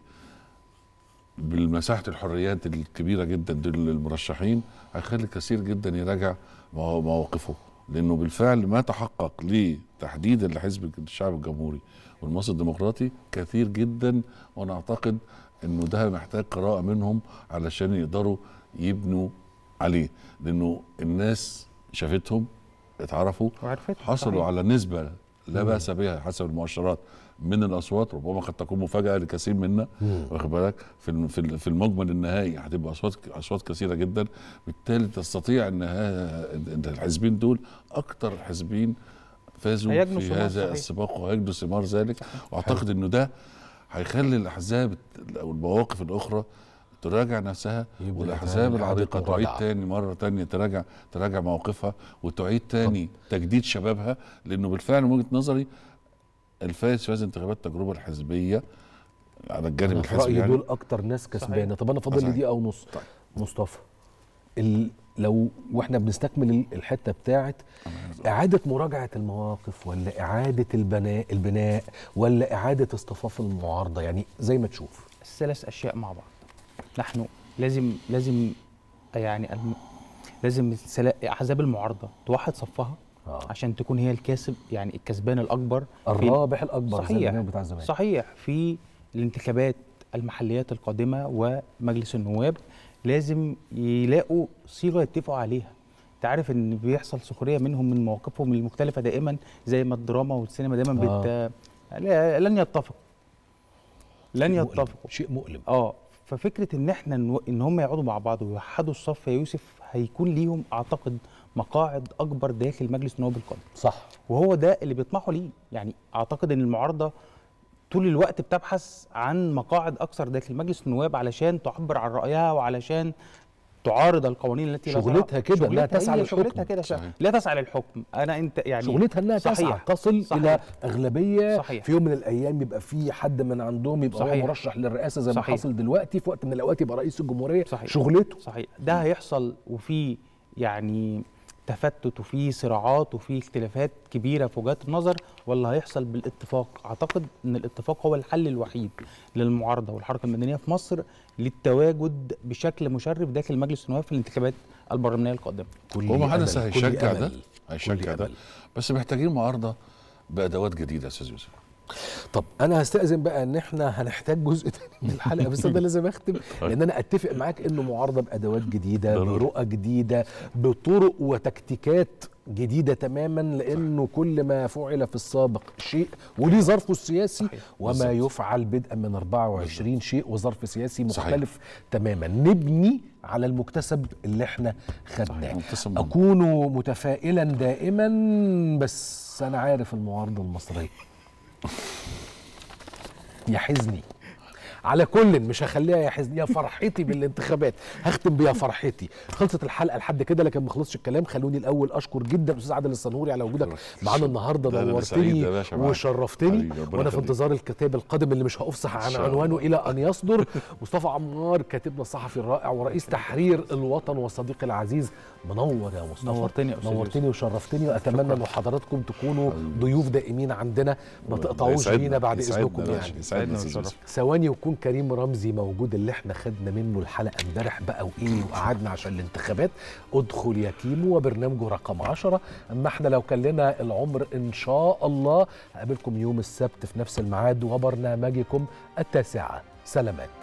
بالمساحه الحريات الكبيره جدا دول للمرشحين هيخلي كثير جدا يراجع مو- مواقفه لانه بالفعل ما تحقق لتحديدا لحزب الشعب الجمهوري والمصري الديمقراطي كثير جدا وانا اعتقد انه ده محتاج قراءه منهم علشان يقدروا يبنوا عليه لانه الناس شافتهم اتعرفوا وعرفت حصلوا صحيح. على نسبة لا بأس بها حسب المؤشرات من الأصوات ربما قد تكون مفاجأة لكثير منا واخد بالك في الم- في ال- في المجمل النهائي هتبقى أصوات أصوات كثيرة جدا بالتالي تستطيع أن ها- إن الحزبين دول أكثر حزبين فازوا هيجنوا في ثمار، هذا صحيح. السباق وهيجنوا ثمار ذلك وأعتقد إنه ده هيخلي الأحزاب أو المواقف الأخرى تراجع نفسها يبدأ والاحزاب يتعمل إعادة العريقه تعيد مراجعة. تاني مره تانية تراجع تراجع موقفها وتعيد تاني تجديد شبابها لانه بالفعل من وجهه نظري الفائز في هذه الانتخابات التجربه الحزبيه على الجانب انا في الحزبي رايي يعني دول اكتر ناس كسبانه طب انا فاضل لي صحيح. دقيقه ونص طيب. مصطفى ال... لو واحنا بنستكمل ال- الحته بتاعت اعاده مراجعه المواقف ولا اعاده البناء البناء ولا اعاده اصطفاف المعارضه يعني زي ما تشوف الثلاث اشياء مع بعض نحن لازم لازم يعني الم... لازم السلا- احزاب المعارضه توحد صفها آه. عشان تكون هي الكاسب يعني الكسبان الاكبر في- الرابح الاكبر زي صحيح البرنامج بتاع زمان صحيح في الانتخابات المحليات القادمه ومجلس النواب لازم يلاقوا صيغه يتفقوا عليها انت عارف ان بيحصل سخريه منهم من مواقفهم المختلفه دائما زي ما الدراما والسينما دايما آه. بت... لا- لن يتفقوا لن مؤلم. يتفقوا شيء مؤلم اه ففكره ان احنا نو... ان هم يقعدوا مع بعض ويوحدوا الصف يا يوسف هيكون ليهم اعتقد مقاعد اكبر داخل مجلس النواب القادم صح وهو ده اللي بيطمحوا ليه يعني اعتقد ان المعارضه طول الوقت بتبحث عن مقاعد اكثر داخل مجلس النواب علشان تعبر عن رايها وعلشان تعارض القوانين التي لا ترى- شغلتها كده، إنها شغلتها تسعى هي للحكم. شغلتها كده صحيح. لا تسعى للحكم انا انت يعني شغلتها انها تسعى صحيح. تصل صحيح. الى اغلبيه صحيح. في يوم من الايام يبقى في حد من عندهم يبقى هو صحيح. مرشح للرئاسه زي ما صحيح. حاصل دلوقتي في وقت من الاوقات يبقى رئيس الجمهوريه صحيح. شغلته صحيح ده هيحصل وفي يعني تفتت وفي صراعات وفي اختلافات كبيره في وجهات النظر ولا هيحصل بالاتفاق اعتقد ان الاتفاق هو الحل الوحيد للمعارضه والحركه المدنيه في مصر للتواجد بشكل مشرف داخل مجلس النواب في الانتخابات البرلمانيه القادمه كل هو محدث أمل، كل هيشجع ده أمل، هيشجع كل ده أمل. بس محتاجين معارضه بادوات جديده يا استاذ يوسف طب انا هستأذن بقى ان احنا هنحتاج جزء تاني من الحلقه بس انا لازم اختم لان انا اتفق معاك انه معارضه بادوات جديده ضروري. برؤى جديده بطرق وتكتيكات جديده تماما لانه كل ما فعل في السابق شيء وليه ظرفه السياسي صحيح. وما بالظبط. يفعل بدءا من 24 شيء وظرف سياسي صحيح. مختلف تماما نبني على المكتسب اللي احنا خدناه مكتسب من- اكون متفائلا دائما بس انا عارف المعارضه المصريه يحزني على كل مش هخليها يا حزن يا فرحتي بالانتخابات هختم بيا فرحتي خلصت الحلقه لحد كده لكن ما خلصش الكلام خلوني الاول اشكر جدا استاذ عادل الصنهوري على وجودك معانا النهارده لا، لا، أنا سعيد نورتني يا باشا معاك. وشرفتني حبيبي، ربنا وانا في يخليك. انتظار الكتاب القادم اللي مش هافصح عن شاء عنوانه الله. الى ان يصدر مصطفى عمار كاتبنا الصحفي الرائع ورئيس تحرير الوطن وصديقي العزيز منور يا مصطفى نورتني يا أستاذ نورتني وشرفتني واتمنى ان حضراتكم تكونوا ضيوف دائمين عندنا ما تقطعوش يسعدنا- لينا بعد يسعدنا اذنكم يا باشا، يعني يسعدنا يا يسعدنا أستاذ ويشرفنا. يوسف. ثواني ويكون كريم رمزي موجود اللي احنا خدنا منه الحلقه امبارح بقى وايه وقعدنا عشان الانتخابات ادخل يا كيمو وبرنامجه رقم 10 اما احنا لو كان لنا العمر ان شاء الله هقابلكم يوم السبت في نفس الميعاد وبرنامجكم التاسعه سلامات